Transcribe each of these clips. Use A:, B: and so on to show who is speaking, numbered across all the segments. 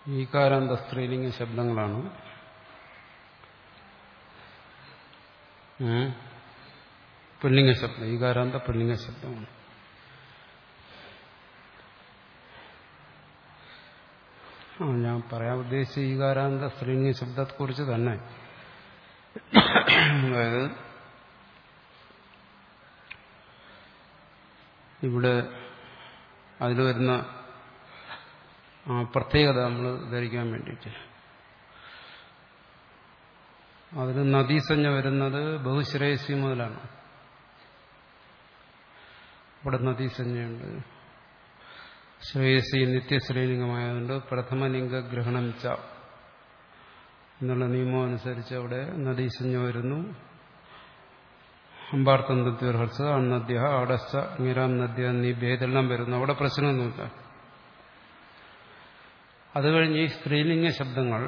A: ഈകാരാന്ത സ്ത്രീലിംഗ ശബ്ദങ്ങളാണ് ഉം. പുല്ലിംഗ ശബ്ദം ഈകാരാന്ത പുല്ലിംഗ ശബ്ദമാണ് ആ ഞാൻ പറയാൻ ഉദ്ദേശിച്ച ഈകാരാന്ത സ്ത്രീലിംഗ ശബ്ദത്തെക്കുറിച്ച് തന്നെ അതായത് ഇവിടെ അതിൽ വരുന്ന ആ പ്രത്യേകത നമ്മൾ ധരിക്കാൻ വേണ്ടിയിട്ട് അതിൽ നദീസഞ്ജ വരുന്നത് ബഹുശ്രേയസി മുതലാണ് ഇവിടെ നദീസഞ്ജയുണ്ട് ശ്രേയസി നിത്യശ്രീലിംഗമായതുകൊണ്ട് പ്രഥമലിംഗ ഗ്രഹണം ച എന്നുള്ള നിയമം അനുസരിച്ച് അവിടെ നദീസഞ്ജ വരുന്നു അമ്പാർത്ഥം നദ്യർഹർസ അന്നദ്യ ആടസ്ഥ ഇങ്ങിരാം നദ്യ എന്നീ ഭേദെല്ലാം വരുന്നു അവിടെ പ്രശ്നമൊന്നുമില്ല അത് കഴിഞ്ഞ് ഈ സ്ത്രീലിംഗ ശബ്ദങ്ങൾ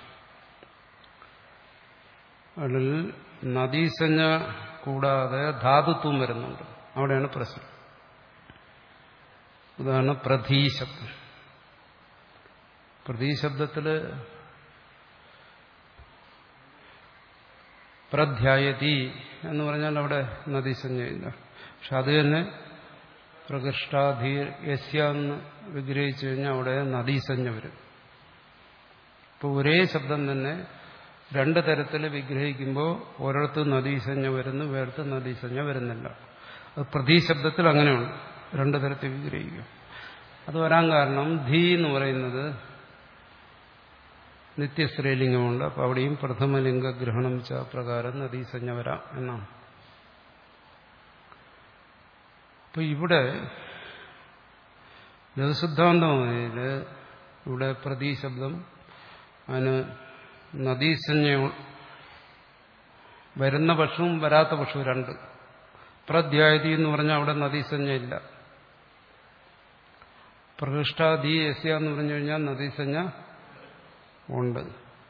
A: അതിൽ നദീസഞ്ജ കൂടാതെ ധാതുത്വം വരുന്നുണ്ട് അവിടെയാണ് പ്രശ്നം ഉദാഹരണം പ്രധീ ശബ്ദം പ്രധീ ശബ്ദത്തില് പ്രധ്യായതി എന്ന് പറഞ്ഞാൽ അവിടെ നദീസഞ്ജയില്ല പക്ഷെ അത് തന്നെ പ്രകൃഷ്ടാധീ യസ്യ എന്ന് വിഗ്രഹിച്ചു കഴിഞ്ഞാൽ അവിടെ നദീസഞ്ജ വരും ഇപ്പോൾ ഒരേ ശബ്ദം തന്നെ രണ്ട് തരത്തിൽ വിഗ്രഹിക്കുമ്പോൾ ഒരിടത്ത് നദീസഞ്ജ വരുന്നു വേറെടുത്ത് നദീസഞ്ജ വരുന്നില്ല അത് പ്രതീശബ്ദത്തിൽ അങ്ങനെയുണ്ട് രണ്ട് തരത്തിൽ വിഗ്രഹിക്കും അത് വരാൻ കാരണം ധീ എന്ന് പറയുന്നത് നിത്യസ്ത്രീലിംഗമുണ്ട് അപ്പോൾ അവിടെയും പ്രഥമലിംഗ ഗ്രഹണം ച പ്രകാരം നദീസഞ്ജ വരാം എന്നാണ് അപ്പൊ ഇവിടെ ലഘുസിദ്ധാന്തമായതിൽ ഇവിടെ പ്രതീശബ്ദം അതിന് നദീസഞ്ജ വരുന്ന പക്ഷവും വരാത്ത പക്ഷവും രണ്ട് പ്രധ്യായതി എന്ന് പറഞ്ഞാൽ അവിടെ നദീസഞ്ജ ഇല്ല പ്രകൃഷ്ടാധി യസ്യ എന്ന് പറഞ്ഞു കഴിഞ്ഞാൽ നദീസഞ്ജ ഉണ്ട്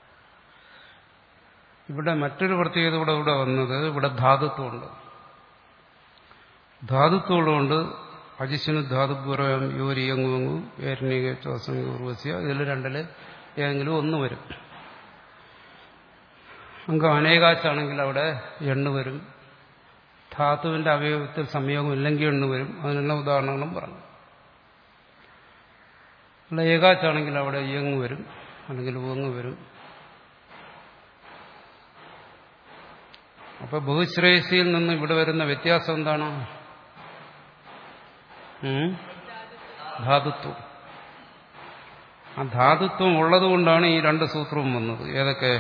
A: ഇവിടെ മറ്റൊരു പ്രത്യേകത കൂടെ ഇവിടെ വന്നത് ഇവിടെ ധാതുത്വമുണ്ട് ധാതുത്വമുള്ളതുകൊണ്ട് അജിശനു ധാതുപൂർവം യോരി യങ്ങുവങ്ങു ഏരണിക ചോസം ഉർവസ്യ ഇതിൽ രണ്ടില് ഏതെങ്കിലും ഒന്ന് വരും അംഗം അനേകാച്ചാണെങ്കിൽ അവിടെ എണ്ണു വരും ധാതുവിന്റെ അവയവത്തിൽ സംയോഗം ഇല്ലെങ്കിൽ എണ്ണു വരും അതിനുള്ള ഉദാഹരണങ്ങളും പറഞ്ഞു അല്ല ഏകാച്ചാണെങ്കിൽ അവിടെ ഇയങ്ങ് വരും അല്ലെങ്കിൽ ഉവങ്ങ് വരും അപ്പൊ ബഹുശ്രേയസിയിൽ നിന്ന് ഇവിടെ വരുന്ന വ്യത്യാസം എന്താണ് ഉം? ധാതുത്വം ആ ധാതുത്വം ഉള്ളതുകൊണ്ടാണ് ഈ രണ്ട് സൂത്രവും വന്നത് ഏതൊക്കെ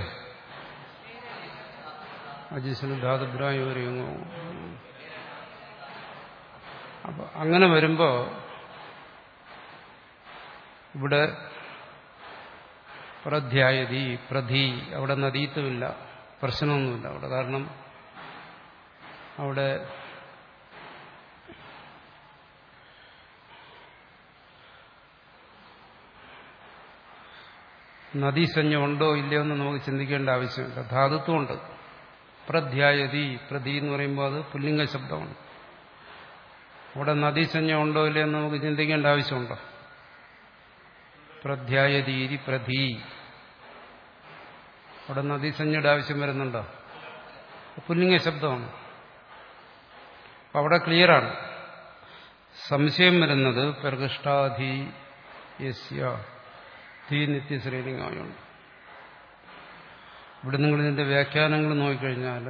A: അജിസിന് ധാതുബ്രായോരിയങ്ങോ അപ്പൊ അങ്ങനെ വരുമ്പോ ഇവിടെ പ്രധ്യായതി പ്രധി അവിടെ നദീത്വമില്ല പ്രശ്നമൊന്നുമില്ല അവിടെ കാരണം അവിടെ നദീസഞ്ജ ഉണ്ടോ ഇല്ലയോ എന്ന് നമുക്ക് ചിന്തിക്കേണ്ട ആവശ്യമില്ല ധാതുത്വമുണ്ട് പ്രധ്യായതി പ്രതി എന്ന് പറയുമ്പോൾ അത് പുല്ലിംഗ ശബ്ദമാണ് അവിടെ നദീസഞ്ജ ഉണ്ടോ ഇല്ലയോ എന്ന് നമുക്ക് ചിന്തിക്കേണ്ട ആവശ്യമുണ്ടോ പ്രധ്യായതീരി പ്രധി അവിടെ നദീസഞ്ജയുടെ ആവശ്യം വരുന്നുണ്ടോ പുല്ലിംഗ ശബ്ദമാണ് അപ്പൊ അവിടെ ക്ലിയറാണ് സംശയം വരുന്നത് പ്രകൃഷ്ടാധി യസ്യ ധീ നിത്യശ്രീലിംഗമായുണ്ട് ഇവിടെ നിങ്ങൾ ഇതിന്റെ വ്യാഖ്യാനങ്ങൾ നോക്കിക്കഴിഞ്ഞാൽ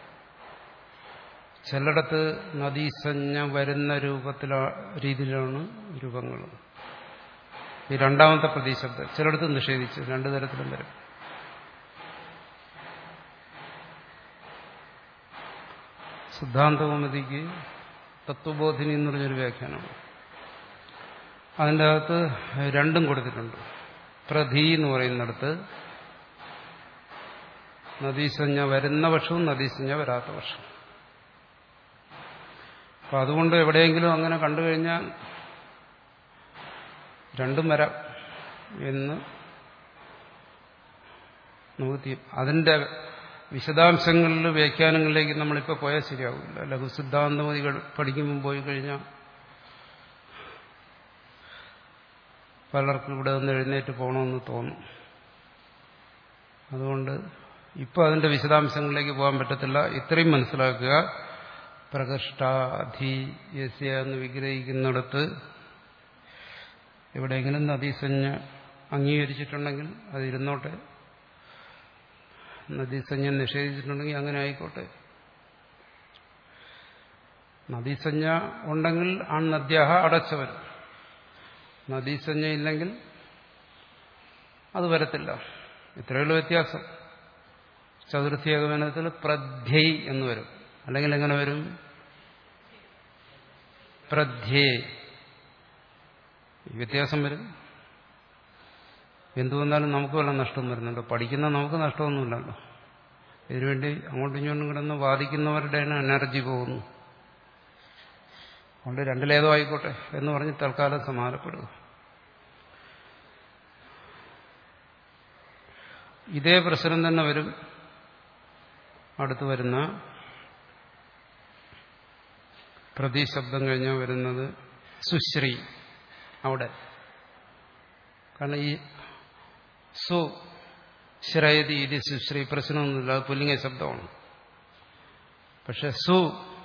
A: ചിലയിടത്ത് നദീസഞ്ജ വരുന്ന രൂപത്തിലാ രീതിയിലാണ് രൂപങ്ങൾ ഈ രണ്ടാമത്തെ പ്രതിശബ്ദം ചിലയിടത്ത് നിഷേധിച്ചു രണ്ടു തരത്തിലും വരും സിദ്ധാന്തകൗമുദിക്ക് തത്വബോധിനി എന്ന് പറഞ്ഞൊരു വ്യാഖ്യാനമാണ് അതിൻ്റെ അകത്ത് രണ്ടും കൊടുത്തിട്ടുണ്ട് പ്രധി എന്ന് പറയുന്നിടത്ത് നദീസഞ്ജ വരുന്ന വർഷവും നദീസഞ്ജ വരാത്ത വർഷം അപ്പം അതുകൊണ്ട് എവിടെയെങ്കിലും അങ്ങനെ കണ്ടു കഴിഞ്ഞാൽ രണ്ടും വരാം എന്ന് നമുക്ക് തീ- അതിന്റെ വിശദാംശങ്ങളിൽ വ്യാഖ്യാനങ്ങളിലേക്ക് നമ്മളിപ്പോൾ പോയാൽ ശരിയാവില്ല ലഘുസിദ്ധാന്തമതികൾ പഠിക്കുമ്പോൾ പോയി കഴിഞ്ഞാൽ പലർക്കും ഇവിടെ നിന്ന് എഴുന്നേറ്റ് പോകണമെന്ന് തോന്നും അതുകൊണ്ട് ഇപ്പോൾ അതിന്റെ വിശദാംശങ്ങളിലേക്ക് പോകാൻ പറ്റത്തില്ല ഇത്രയും മനസ്സിലാക്കുക പ്രകൃഷ്ടാധീയസ്യ എന്ന് വിഗ്രഹിക്കുന്നിടത്ത് എവിടെയെങ്കിലും നദീസഞ്ജ അംഗീകരിച്ചിട്ടുണ്ടെങ്കിൽ അത് ഇരുന്നോട്ടെ നദീസഞ്ജ നിഷേധിച്ചിട്ടുണ്ടെങ്കിൽ അങ്ങനെ ആയിക്കോട്ടെ നദീസഞ്ജ ഉണ്ടെങ്കിൽ ആ നദ്യാഹ അടച്ചവർ നദീസഞ്ജ ഇല്ലെങ്കിൽ അത് വരത്തില്ല ഇത്രയുള്ള വ്യത്യാസം ചതുർത്ഥി ഏകവനത്തിൽ പ്രധ്യൈ എന്ന് വരും അല്ലെങ്കിൽ എങ്ങനെ വരും പ്രധ്യേ ഈ വ്യത്യാസം വരും എന്തു വന്നാലും നമുക്ക് വല്ല നഷ്ടം വരുന്നുണ്ടോ പഠിക്കുന്ന നമുക്ക് നഷ്ടമൊന്നുമില്ലല്ലോ ഇതിനുവേണ്ടി അങ്ങോട്ടും ഇങ്ങോട്ടും കിടന്ന് വാദിക്കുന്നവരുടെ എനർജി പോകുന്നു അതുകൊണ്ട് രണ്ടിലേതോ ആയിക്കോട്ടെ എന്ന് പറഞ്ഞ് തൽക്കാലം സമാനപ്പെടുക ഇതേ പ്രശ്നം തന്നെ വരും അടുത്ത് വരുന്ന പ്രതിശബ്ദം കഴിഞ്ഞാൽ വരുന്നത് സുശ്രീ അവിടെ കാരണം ഈ സു ശ്രയതി ഇത് സുശ്രീ പ്രശ്നമൊന്നുമില്ല അത് പുല്ലിംഗ ശബ്ദമാണ് പക്ഷെ സു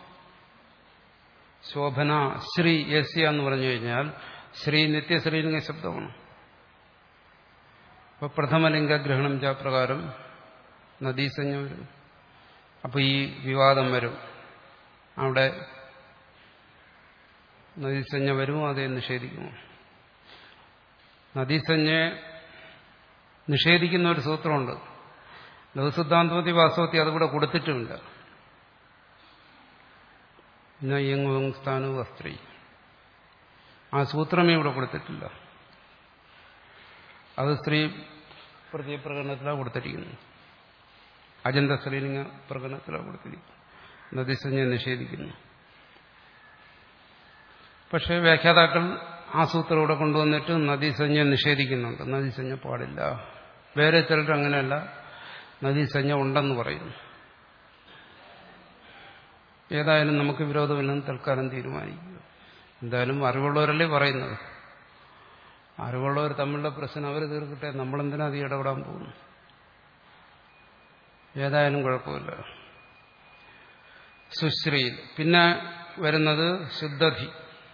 A: ശോഭന ശ്രീ യസ്യ എന്ന് പറഞ്ഞു കഴിഞ്ഞാൽ ശ്രീ നിത്യശ്രീലിംഗ ശബ്ദമാണ് അപ്പൊ പ്രഥമലിംഗ ഗ്രഹണം പ്രകാരം നദീസഞ്ജ വരും അപ്പൊ ഈ വിവാദം വരും അവിടെ നദീസഞ്ജ വരുമോ അതേ നിഷേധിക്കുമോ നദീസഞ്ജയെ നിഷേധിക്കുന്ന ഒരു സൂത്രമുണ്ട് ലഘുസിദ്ധാന്തപതി വാസ്തവത്തി അതിവിടെ കൊടുത്തിട്ടുമില്ല യങ് സ്ഥാനു വസ്ത്രീ ആ സൂത്രമേ ഇവിടെ കൊടുത്തിട്ടില്ല അത് സ്ത്രീ പ്രത്യയപ്രകടനത്തിലാണ് കൊടുത്തിരിക്കുന്നത് അജന്ത സ്ത്രീലിംഗ പ്രകടനത്തിലാണ് കൊടുത്തിരിക്കുന്നത് നദീസഞ്ജയെ നിഷേധിക്കുന്നു പക്ഷേ വ്യാഖ്യാതാക്കൾ ആ സൂത്രം ഇവിടെ കൊണ്ടുവന്നിട്ട് നദീസഞ്ജ നിഷേധിക്കുന്നുണ്ട് നദീസഞ്ജ പാടില്ല വേറെ ചിലർ അങ്ങനെയല്ല നദീസഞ്ജ ഉണ്ടെന്ന് പറയുന്നു ഏതായാലും നമുക്ക് വിരോധമില്ലെന്ന് തൽക്കാലം തീരുമാനിക്കുക എന്തായാലും അറിവുള്ളവരല്ലേ പറയുന്നത് അറിവുള്ളവർ തമ്മിലുള്ള പ്രശ്നം അവർ തീർക്കട്ടെ നമ്മളെന്തിനാ അത് ഇടപെടാൻ പോകുന്നു ഏതായാലും കുഴപ്പമില്ല സുശ്രീയിൽ പിന്നെ വരുന്നത് ശുദ്ധധി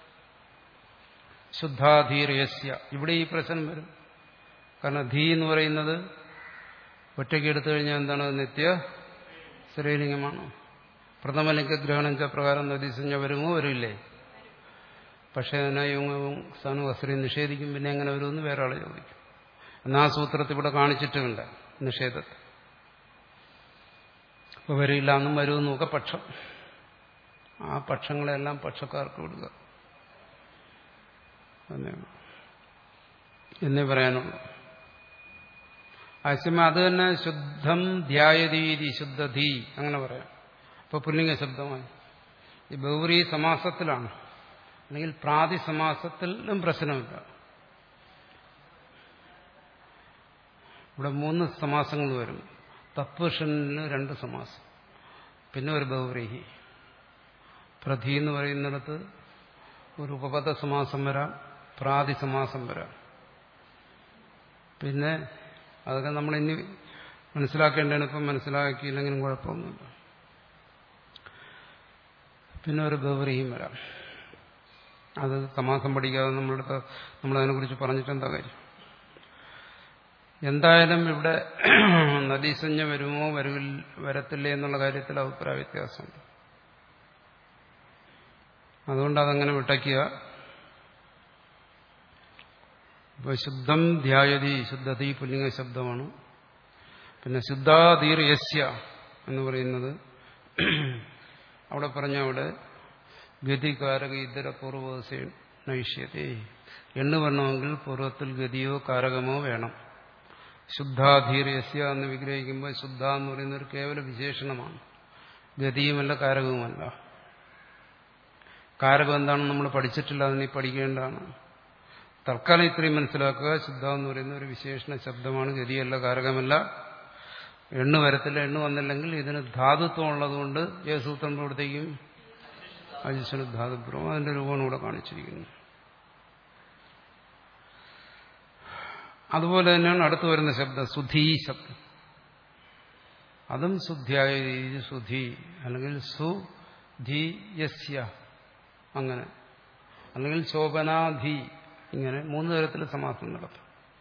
A: ശുദ്ധാധീരയസ്യ ഇവിടെ ഈ പ്രശ്നം വരും കാരണം ധീ എന്ന് പറയുന്നത് ഒറ്റയ്ക്ക് എടുത്തു കഴിഞ്ഞാൽ എന്താണ് നിത്യ സ്ത്രീലിംഗമാണ് പ്രഥമലിംഗ ഗ്രഹണം പ്രകാരം നദീസഞ്ജ വരുമോ വരില്ലേ പക്ഷേ അതിനായും സ്ഥാനം വസ്ത്രീ നിഷേധിക്കും പിന്നെ എങ്ങനെ വരുമെന്ന് വേറെ ആളെ ചോദിക്കും എന്നാൽ ആ സൂത്രത്തിൽ ഇവിടെ കാണിച്ചിട്ടുമില്ല നിഷേധത്തെ ഇപ്പൊ വരില്ല എന്നും വരുമെന്നും ഒക്കെ പക്ഷം ആ പക്ഷങ്ങളെല്ലാം പക്ഷക്കാർക്ക് വിടുക എന്നേ പറയാനുള്ളൂ ആശയം അത് തന്നെ ശുദ്ധം ധ്യായതീതി ശുദ്ധധി അങ്ങനെ പറയാം അപ്പൊ പുല്ലിംഗ ശബ്ദമായി ഈ ബൗറി സമാസത്തിലാണ് അല്ലെങ്കിൽ പ്രാതി സമാസത്തിലും പ്രശ്നമില്ല ഇവിടെ മൂന്ന് സമാസങ്ങൾ വരും തത്വഷന് രണ്ട് സമാസം പിന്നെ ഒരു ബൗരീഹി പ്രധി എന്ന് പറയുന്നിടത്ത് ഒരു ഉപപദ സമാസം വരാം പ്രാതി സമാസം വരാം പിന്നെ അതൊക്കെ നമ്മൾ ഇനി മനസ്സിലാക്കേണ്ടതാണ് ഇപ്പം മനസ്സിലാക്കിയില്ലെങ്കിലും കുഴപ്പമൊന്നുമില്ല പിന്നെ ഒരു ഗൗരിയും വരാം അത് സമാസം പഠിക്കാതെ നമ്മളടുത്ത് നമ്മളതിനെക്കുറിച്ച് പറഞ്ഞിട്ട് എന്താ കാര്യം എന്തായാലും ഇവിടെ നദീസഞ്ജ വരുമോ വരുവിൽ വരത്തില്ലേ എന്നുള്ള കാര്യത്തിൽ അഭിപ്രായ വ്യത്യാസമുണ്ട് അതുകൊണ്ട് അതങ്ങനെ വിട്ടയ്ക്കുക ഇപ്പൊ ശുദ്ധം ധ്യായതി ശുദ്ധതി പുല്ലിംഗ ശബ്ദമാണ് പിന്നെ ശുദ്ധാധീർ യസ്യ എന്ന് പറയുന്നത് അവിടെ പറഞ്ഞ അവിടെ ഗതികാരക ഇതര പൂർവ്വസേ നൈഷ്യതേ എണ്ണു വരണമെങ്കിൽ പൂർവ്വത്തിൽ ഗതിയോ കാരകമോ വേണം ശുദ്ധാധീർ യസ്യ എന്ന് വിഗ്രഹിക്കുമ്പോൾ ശുദ്ധ എന്ന് പറയുന്ന ഒരു കേവല വിശേഷണമാണ് ഗതിയുമല്ല കാരകവുമല്ല കാരകം എന്താണെന്ന് നമ്മൾ പഠിച്ചിട്ടില്ല അതിനെ പഠിക്കേണ്ടതാണ് തൽക്കാലം ഇത്രയും മനസ്സിലാക്കുക ശുദ്ധ എന്ന് പറയുന്ന ഒരു വിശേഷണ ശബ്ദമാണ് ഗതിയല്ല കാരകമല്ല എണ്ണു വരത്തില്ല എണ്ണു വന്നില്ലെങ്കിൽ ഇതിന് ധാതുത്വം ഉള്ളതുകൊണ്ട് ഏത് സൂത്രം പ്രവർത്തിക്കും അജിഷണ ധാതുപൂർവം അതിന്റെ രൂപമാണ് ഇവിടെ കാണിച്ചിരിക്കുന്നത് അതുപോലെ തന്നെയാണ് അടുത്ത് വരുന്ന ശബ്ദം സുധീ ശബ്ദം അതും ശുദ്ധിയായ രീതി സുധി അല്ലെങ്കിൽ സുധി യസ്യ അങ്ങനെ അല്ലെങ്കിൽ ശോഭനാധി ഇങ്ങനെ മൂന്ന് തരത്തിൽ സമാസം നടത്തും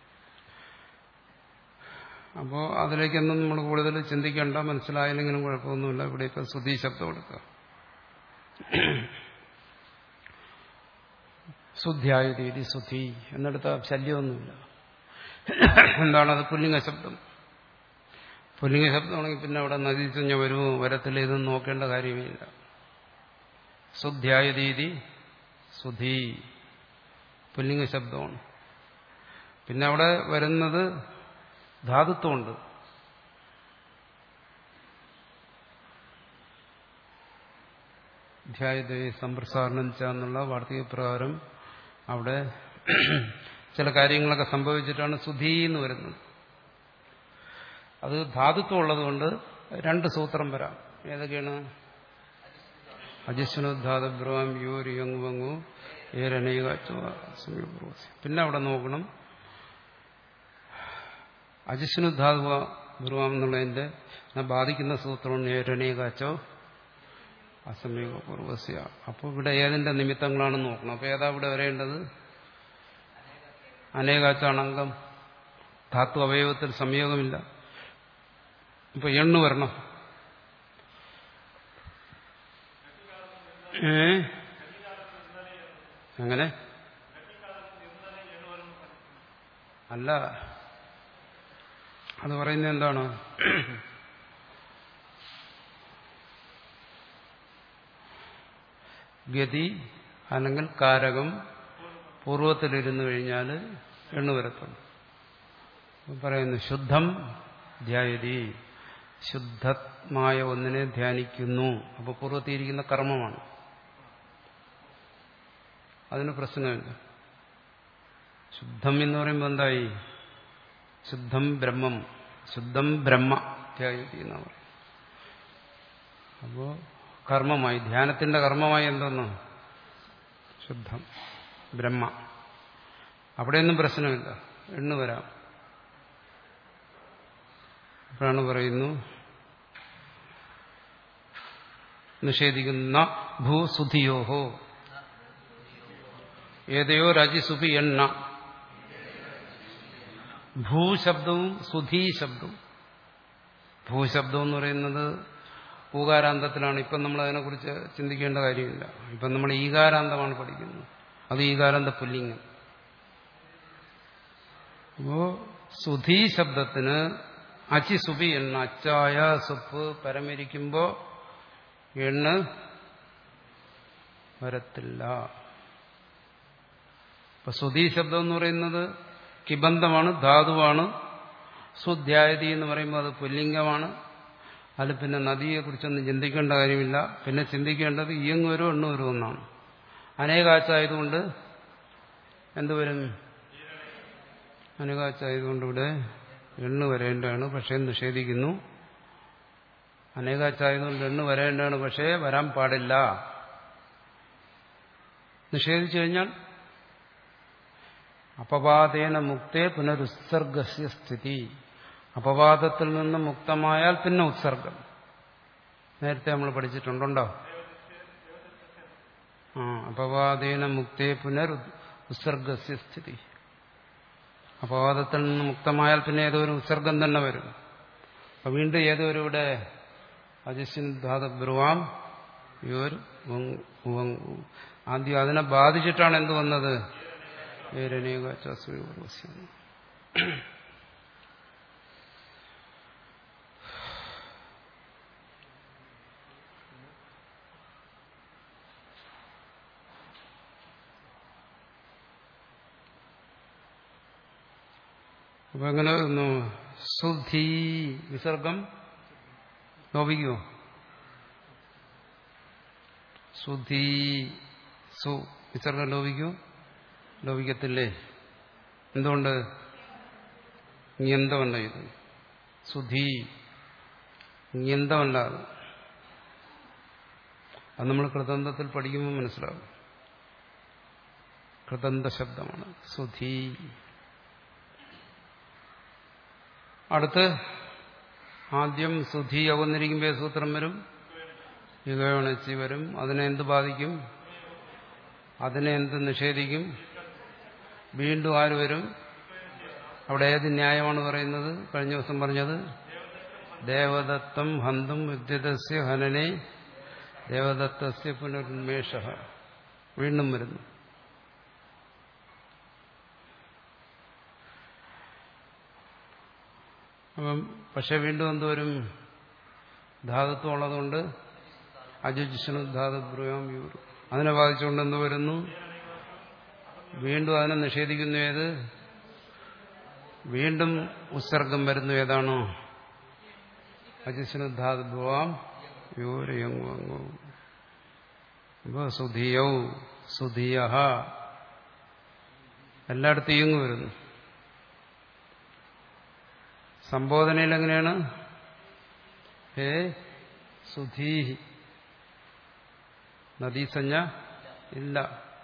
A: അപ്പോൾ അതിലേക്കൊന്നും നമ്മൾ കൂടുതൽ ചിന്തിക്കേണ്ട മനസ്സിലായില്ലെങ്കിലും കുഴപ്പമൊന്നുമില്ല ഇവിടെ ഇപ്പം സുധി ശബ്ദം എടുക്കുക ശുദ്ധിയായ രീതി സുധി എന്നെടുത്ത ശല്യമൊന്നുമില്ല എന്താണത് പുല്ലിംഗ ശബ്ദം പുല്ലിംഗ ശബ്ദമാണെങ്കിൽ പിന്നെ അവിടെ നദീസഞ്ജ വരുമോ വരത്തില്ല ഇതൊന്നും നോക്കേണ്ട കാര്യമേ ഇല്ല ശുദ്ധിയായ രീതി സുധി പുല്ലിംഗ ശബ്ദമാണ് പിന്നെ അവിടെ വരുന്നത് ധാതുത്വമുണ്ട് ധ്യായതേ സമ്പ്രസാരണം എന്നുള്ള വാർത്തക പ്രകാരം അവിടെ ചില കാര്യങ്ങളൊക്കെ സംഭവിച്ചിട്ടാണ് സുധി എന്ന് വരുന്നത് അത് ധാതുത്വം ഉള്ളതുകൊണ്ട് രണ്ട് സൂത്രം വരാം ഏതൊക്കെയാണ് അജിസ്വനുദ്ധാതബ്രവാം യോര് യങ് വങ്ങു ഏരനേക പിന്നെ അവിടെ നോക്കണം അജിസ്വനുദ്ധാതുവ ബ്രുവാം എന്നുള്ളതിന്റെ ബാധിക്കുന്ന സൂത്രമാണ് ഏരനേകാച്ചോ അസമീക പൂർവസ്യ അപ്പോൾ ഇവിടെ ഏതിന്റെ നിമിത്തങ്ങളാണെന്ന് നോക്കണം അപ്പോൾ ഏതാ ഇവിടെ വരേണ്ടത് അനേകാച്ചാണ് അംഗം ധാതു അവയവത്തിൽ സംയോഗമില്ല ഇപ്പൊ എണ്ണു വരണം ഏ അങ്ങനെ അല്ല അത് പറയുന്നത് എന്താണ് ഗതി അല്ലെങ്കിൽ കാരകം പൂർവത്തിലിരുന്നു കഴിഞ്ഞാൽ എണ്ണു വരത്തുള്ളൂ പറയുന്നു ശുദ്ധം ധ്യായതി ശുദ്ധമായ ഒന്നിനെ ധ്യാനിക്കുന്നു അപ്പോൾ പൂർവ്വത്തിയിരിക്കുന്ന കർമ്മമാണ് അതിന് പ്രശ്നമില്ല ശുദ്ധം എന്ന് പറയുമ്പോൾ എന്തായി ശുദ്ധം ബ്രഹ്മം ശുദ്ധം ബ്രഹ്മ ധ്യായതി എന്ന് പറയും അപ്പോ കർമ്മമായി ധ്യാനത്തിന്റെ കർമ്മമായി എന്തെന്ന് ശുദ്ധം ബ്രഹ്മ അവിടെയൊന്നും പ്രശ്നമില്ല എണ്ണു വരാം അപ്പോഴാണ് പറയുന്നു നിഷേധിക്കുന്ന ഭൂസുധിയോഹോ ഏതയോ രജിസുഭി എണ്ണ ഭൂശബ്ദവും സുധീ ശബ്ദവും ഭൂശബ്ദം എന്ന് പറയുന്നത് ഊകാരാന്തത്തിലാണ് ഇപ്പം നമ്മൾ അതിനെക്കുറിച്ച് ചിന്തിക്കേണ്ട കാര്യമില്ല ഇപ്പം നമ്മൾ ഈകാരാന്തമാണ് പഠിക്കുന്നത് അത് ഈകാരാന്ത പുല്ലിംഗം അപ്പോ സുധീ ശബ്ദത്തിന് അച്ചി സുബി എണ്ണ അച്ചായ സുപ്പ് പരമിരിക്കുമ്പോ എണ്ണ് വരത്തില്ല ഇപ്പൊ സുധീ ശബ്ദം എന്ന് പറയുന്നത് കിബന്ധമാണ് ധാതുവാണ് സുധ്യായതി എന്ന് പറയുമ്പോൾ അത് പുല്ലിംഗമാണ് അതിൽ പിന്നെ നദിയെക്കുറിച്ചൊന്നും ചിന്തിക്കേണ്ട കാര്യമില്ല പിന്നെ ചിന്തിക്കേണ്ടത് ഇയങ്ങ് വരും എണ്ണു വരും എന്നാണ് അനേകാച്ചായതുകൊണ്ട് എന്തുവരും അനേകാച്ചായതുകൊണ്ട് ഇവിടെ എണ്ണു വരേണ്ടതാണ് പക്ഷേ നിഷേധിക്കുന്നു അനേകാച്ചായതുകൊണ്ട് എണ്ണു വരേണ്ടതാണ് പക്ഷേ വരാൻ പാടില്ല നിഷേധിച്ചു കഴിഞ്ഞാൽ അപവാദേന മുക്തേ പുനരുത്സർഗസ്യ സ്ഥിതി അപവാദത്തിൽ നിന്ന് മുക്തമായാൽ പിന്നെ ഉത്സർഗം നേരത്തെ നമ്മൾ പഠിച്ചിട്ടുണ്ടോ ആ അപവാദേന മുക്തേ പുനർ ഉത്സർഗസ്യ സ്ഥിതി അപവാദത്തിൽ നിന്ന് മുക്തമായാൽ പിന്നെ ഏതോ ഒരു ഉത്സർഗം തന്നെ വരും അപ്പൊ വീണ്ടും ഏതോ ഒരു ഇവിടെ അജസ്വിൻ ധാത ബ്രുവാം യോർ ആദ്യം അതിനെ ബാധിച്ചിട്ടാണ് എന്ത് വന്നത് ഏരനേക ചസ്വസ്യം അപ്പൊ എങ്ങനെ വരുന്നു സുധി വിസർഗം ലോപിക്കുമോ സുധി സു വിസർഗം ലോപിക്കുമോ ലോപിക്കത്തില്ലേ എന്തുകൊണ്ട് ജ്ഞന്തമല്ല ഇത് സുധി ജ്ഞന്തമല്ല അത് അത് നമ്മൾ കൃതന്തത്തിൽ പഠിക്കുമ്പോൾ മനസ്സിലാവും കൃതന്ത ശബ്ദമാണ് സുധി അടുത്ത് ആദ്യം സുധി യവന്നിരിക്കുമ്പോൾ സൂത്രം വരും യുഗണിച്ച് വരും അതിനെ എന്ത് ബാധിക്കും അതിനെ എന്ത് നിഷേധിക്കും വീണ്ടും ആര് വരും അവിടെ ഏത് ന്യായമാണ് പറയുന്നത് കഴിഞ്ഞ ദിവസം പറഞ്ഞത് ദേവദത്തം ഹന്തും വിദ്യുതസ്യ ഹനനെ ദേവദത്തസ്യ പുനരുന്മേഷ വീണ്ടും വരുന്നു അപ്പം പക്ഷെ വീണ്ടും എന്തുവരും ധാതത്വം ഉള്ളതുകൊണ്ട് അജുജിഷണ ധാതബ്രൂയാം യൂർ അതിനെ ബാധിച്ചുകൊണ്ട് എന്ത് വരുന്നു വീണ്ടും അതിനെ നിഷേധിക്കുന്നു ഏത് വീണ്ടും ഉത്സർഗം വരുന്നു ഏതാണോ അജിഷ്ണു ധാതുവാം യൂരയങ്ങു അപ്പൊ സുധിയൗ സുധിയ എല്ലായിടത്തും ഇയങ്ങ് വരുന്നു സംബോധനയിൽ എങ്ങനെയാണ് ഹേ സുധീഹി നദീസഞ്ജ ഇല്ല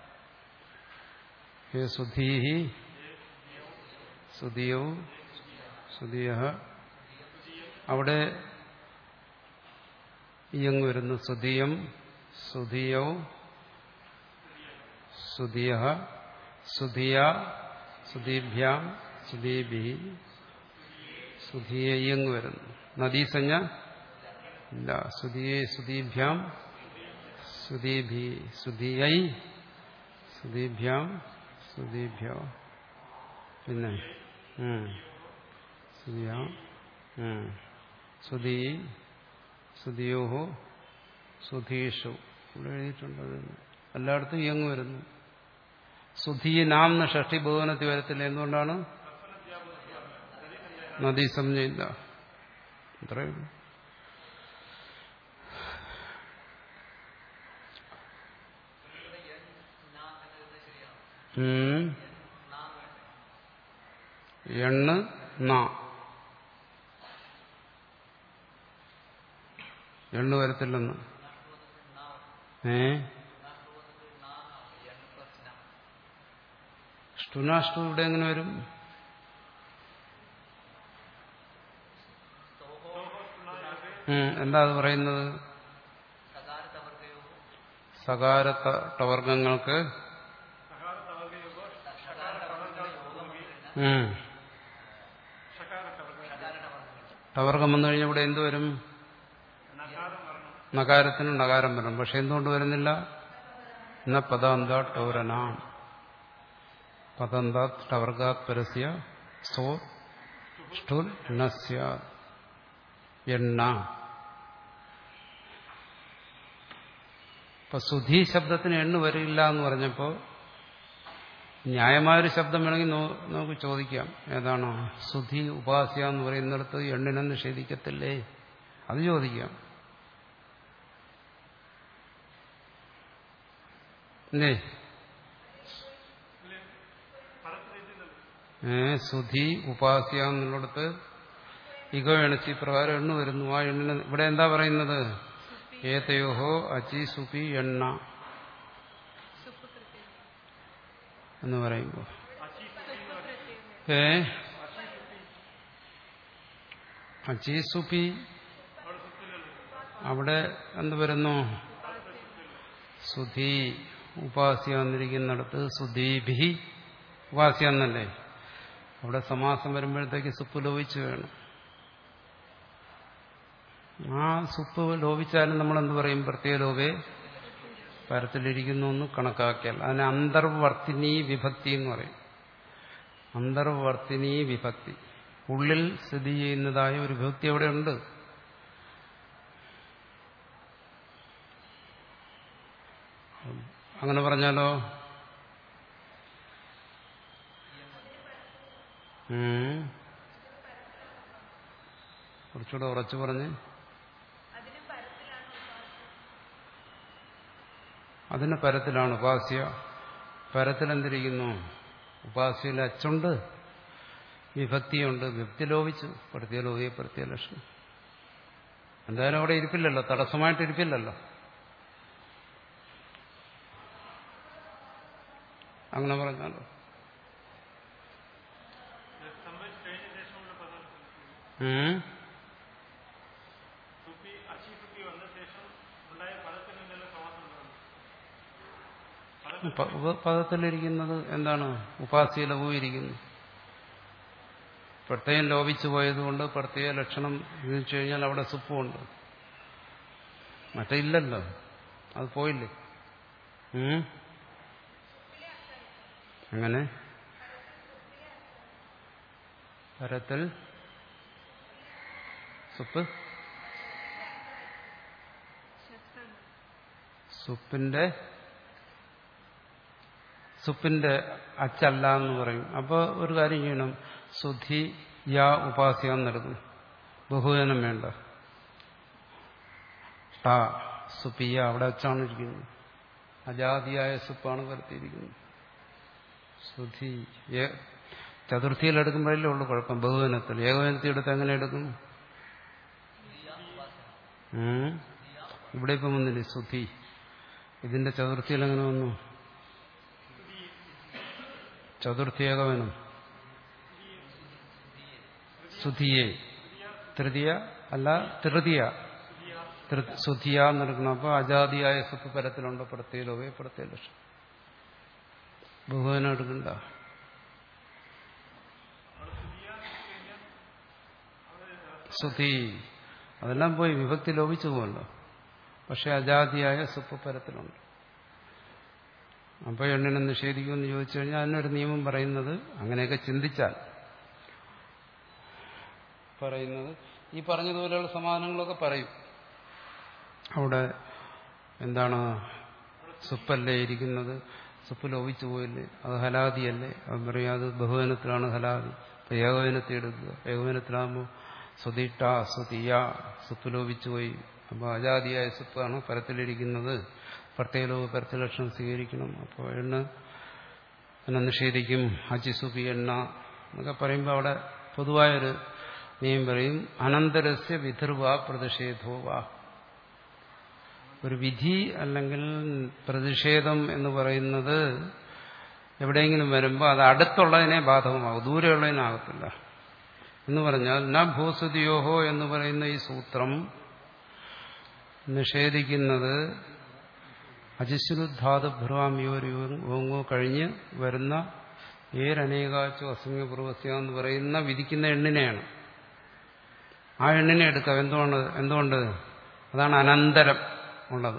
A: ഹേ സുധീഹി സുധിയവും സുധിയ അവിടെ ഇയങ്ങ് വരുന്നു സുധിയം സുധിയവും സുധിയ സുധിയ സുധീഭ്യാം സുധീഭി സുധിയ ഇയങ്ങ് വരുന്നു നദീസഞ്ജ ഇല്ല സുധിയെ സുധീഭ്യാം സുധീഭി സുധിയൈ സുധീഭ്യാം സുധീഭ്യ പിന്നെ സുധിയ സുധീ സുധിയോഹോ സുധീഷു ഇവിടെ എഴുതിയിട്ടുണ്ട് എല്ലായിടത്തും ഇയങ്ങ് വരുന്നു സുധീ നാം എന്ന ഷഷ്ടി ബഹുവനത്തിൽ വരത്തില്ല എന്തുകൊണ്ടാണ് നദീ സംജ്ഞയില്ല അത്രയും എണ്ണ് നാ എണ്ണു വരത്തില്ലെന്ന് ഏ ഷ്ടുനാഷ്ടു ഇവിടെ എങ്ങനെ വരും എന്താ അത് പറയുന്നത് സകാര ടവർഗങ്ങൾക്ക് ടവർഗം വന്നു കഴിഞ്ഞാൽ ഇവിടെ എന്ത് വരും നകാരത്തിന് നകാരം വരണം പക്ഷെ എന്തുകൊണ്ട് വരുന്നില്ല എന്ന പദാന്ത ടൗരന പദന്താത് ടവർഗാത് പരസ്യ സോ ഷ്ടുൽ നസ്യ എണ്ണ ഇപ്പൊ സുധി ശബ്ദത്തിന് എണ്ണ വരില്ല എന്ന് പറഞ്ഞപ്പോ ന്യായമായൊരു ശബ്ദം വേണമെങ്കിൽ നമുക്ക് ചോദിക്കാം ഏതാണോ സുധി ഉപാസ്യ എന്ന് പറയുന്നിടത്ത് എണ്ണിനെ നിഷേധിക്കത്തില്ലേ അത് ചോദിക്കാം അല്ലേ ഏ സുധി ഉപാസ്യ എന്നുള്ളിടത്ത് ഇഗോ എണച്ചി പ്രകാരം എണ്ണ വരുന്നു ആ എണ്ണിന് ഇവിടെ എന്താ പറയുന്നത് ഏതയോഹോ അച്ചി സുപി എണ്ണ എന്ന് പറയുമ്പോ ഏ അച്ചി സുപി അവിടെ എന്ത് വരുന്നു സുധി ഉപാസ്യ എന്നിരിക്കുന്നിടത്ത് സുധീഭി ഉപാസ്യ എന്നല്ലേ അവിടെ സമാസം വരുമ്പോഴത്തേക്ക് സുപ്പ് ലോപിച്ചു വേണം ആ സുപ്പ് ലോപിച്ചാലും നമ്മൾ എന്ത് പറയും പ്രത്യേക ലോപേ പരത്തിലിരിക്കുന്നു എന്ന് കണക്കാക്കിയാൽ അതിന് അന്തർവർത്തിനി വിഭക്തി എന്ന് പറയും അന്തർവർത്തിനി വിഭക്തി ഉള്ളിൽ സ്ഥിതി ചെയ്യുന്നതായ ഒരു വിഭക്തി അവിടെ ഉണ്ട് അങ്ങനെ പറഞ്ഞാലോ കുറച്ചുകൂടെ ഉറച്ചു പറഞ്ഞ് അതിന് പരത്തിലാണ് ഉപാസ്യ പരത്തിലെന്തിരിക്കുന്നു ഉപാസ്യയിൽ അച്ചുണ്ട് വിഭക്തിയുണ്ട് വിഭക്തി ലോപിച്ചു പ്രത്യ ലോപിയ പ്രത്യ ലക്ഷണം എന്തായാലും അവിടെ ഇരിപ്പില്ലല്ലോ തടസ്സമായിട്ട് ഇരിപ്പില്ലല്ലോ അങ്ങനെ പറഞ്ഞാലോ ഉം.
B: സുപ്പി അച്ചി സുപ്പി വന്ന ശേഷം ഉണ്ടായ പദത്തിന് എന്തെങ്കിലും സമാസം ഉണ്ടാകും
A: പ- ഉപ- പദത്തിലിരിക്കുന്നത് എന്താണ് ഉപാസ്യലവും ഇരിക്കുന്നു പ്രത്യേകം ലോപിച്ചു പോയതുകൊണ്ട് പ്രത്യേക ലക്ഷണം എന്ന് വെച്ച് കഴിഞ്ഞാൽ അവിടെ സുപ്പുണ്ട് മറ്റേ ഇല്ലല്ലോ അത് പോയില്ലേ ഉം? അങ്ങനെ പരത്തിൽ സുപ്പ് സുപ്പിന്റെ സുപ്പിന്റെ അച്ചല്ല എന്ന് പറയും അപ്പോൾ ഒരു കാര്യം ചെയ്യണം സുധി യാ ഉപാസ്യ എന്നെടുക്കും ബഹുവചനം വേണ്ട ടാ സുപ്പിയ അവിടെ വെച്ചാണ് ഇരിക്കുന്നത് അജാതിയായ സുപ്പാണ് വരുത്തിയിരിക്കുന്നത് സുധി ഏ- ചതുർത്ഥിയിൽ എടുക്കുമ്പോഴല്ലേ ഉള്ളൂ കുഴപ്പം ബഹുവനത്തിൽ ഏകവനത്തിൽ എടുത്ത് എങ്ങനെ എടുക്കും ഉം. ഇവിടെ ഇപ്പം വന്നില്ലേ സുധി ഇതിന്റെ ചതുർത്ഥിയിൽ എങ്ങനെ വന്നു ചതുർത്ഥി ഏകവനം സുധിയെ തൃതീയ അല്ല തൃതീയ തൃ- സുധിയ എന്നെടുക്കണം അപ്പോൾ അജാതിയായ സുപ്പ് പരത്തിലുണ്ട് പ്രത്യേകലോകെ പ്രത്യേക ലക്ഷം ബഹുവനം എടുക്കണ്ട സുധി അതെല്ലാം പോയി വിഭക്തി ലോപിച്ചു പോകുമല്ലോ പക്ഷെ അജാതിയായ സുപ്പ് പരത്തിലുണ്ട് അപ്പോൾ എണ്ണിനെ നിഷേധിക്കുമെന്ന് ചോദിച്ചു കഴിഞ്ഞാൽ അതിനൊരു നിയമം പറയുന്നത് അങ്ങനെയൊക്കെ ചിന്തിച്ചാൽ പറയുന്നത് ഈ പറഞ്ഞതുപോലെയുള്ള സമാധാനങ്ങളൊക്കെ പറയും അവിടെ എന്താണ് സുപ്പല്ലേ ഇരിക്കുന്നത് സുപ്പ് ലോപിച്ചു പോയില്ലേ അത് ഹലാദിയല്ലേ അത് പറയും അത് ബഹുവനത്തിലാണ് ഹലാദി ഇപ്പൊ ഏകവനത്തിൽ എടുക്കുക ഏകവനത്തിലാകുമ്പോൾ സുതിട്ട സുതിയ സുപ്പ് ലോപിച്ചു പോയി അപ്പോൾ അജാതിയായ സുപ്പാണ് പരത്തിലിരിക്കുന്നത് പ്രത്യേക പരത്തി ലക്ഷണം സ്വീകരിക്കണം അപ്പോൾ എണ്ണ എന്നെ നിഷേധിക്കും അച്ചിസുപി എണ്ണ എന്നൊക്കെ പറയുമ്പോൾ അവിടെ പൊതുവായൊരു നിയമം പറയും അനന്തരസ്യ വിധിർവ പ്രതിഷേധോവ ഒരു വിധി അല്ലെങ്കിൽ പ്രതിഷേധം എന്ന് പറയുന്നത് എവിടെയെങ്കിലും വരുമ്പോൾ അത് അടുത്തുള്ളതിനെ ബാധകമാകും ദൂരെയുള്ളതിനാകത്തില്ല എന്ന് പറഞ്ഞാൽ ന ഭൂസുതിയോഹോ എന്ന് പറയുന്ന ഈ സൂത്രം നിഷേധിക്കുന്നത് അജിശ്രുദ്ധാത് ഭ്രുവാമിയോരിവങ്ങോ കഴിഞ്ഞ് വരുന്ന ഏരനേകാച്ചു അസംഗപൂർവസ്യ എന്ന് പറയുന്ന വിധിക്കുന്ന എണ്ണിനെയാണ് ആ എണ്ണിനെ എടുക്കാം എന്തുകൊണ്ട് എന്തുകൊണ്ട് അതാണ് അനന്തരം ഉള്ളത്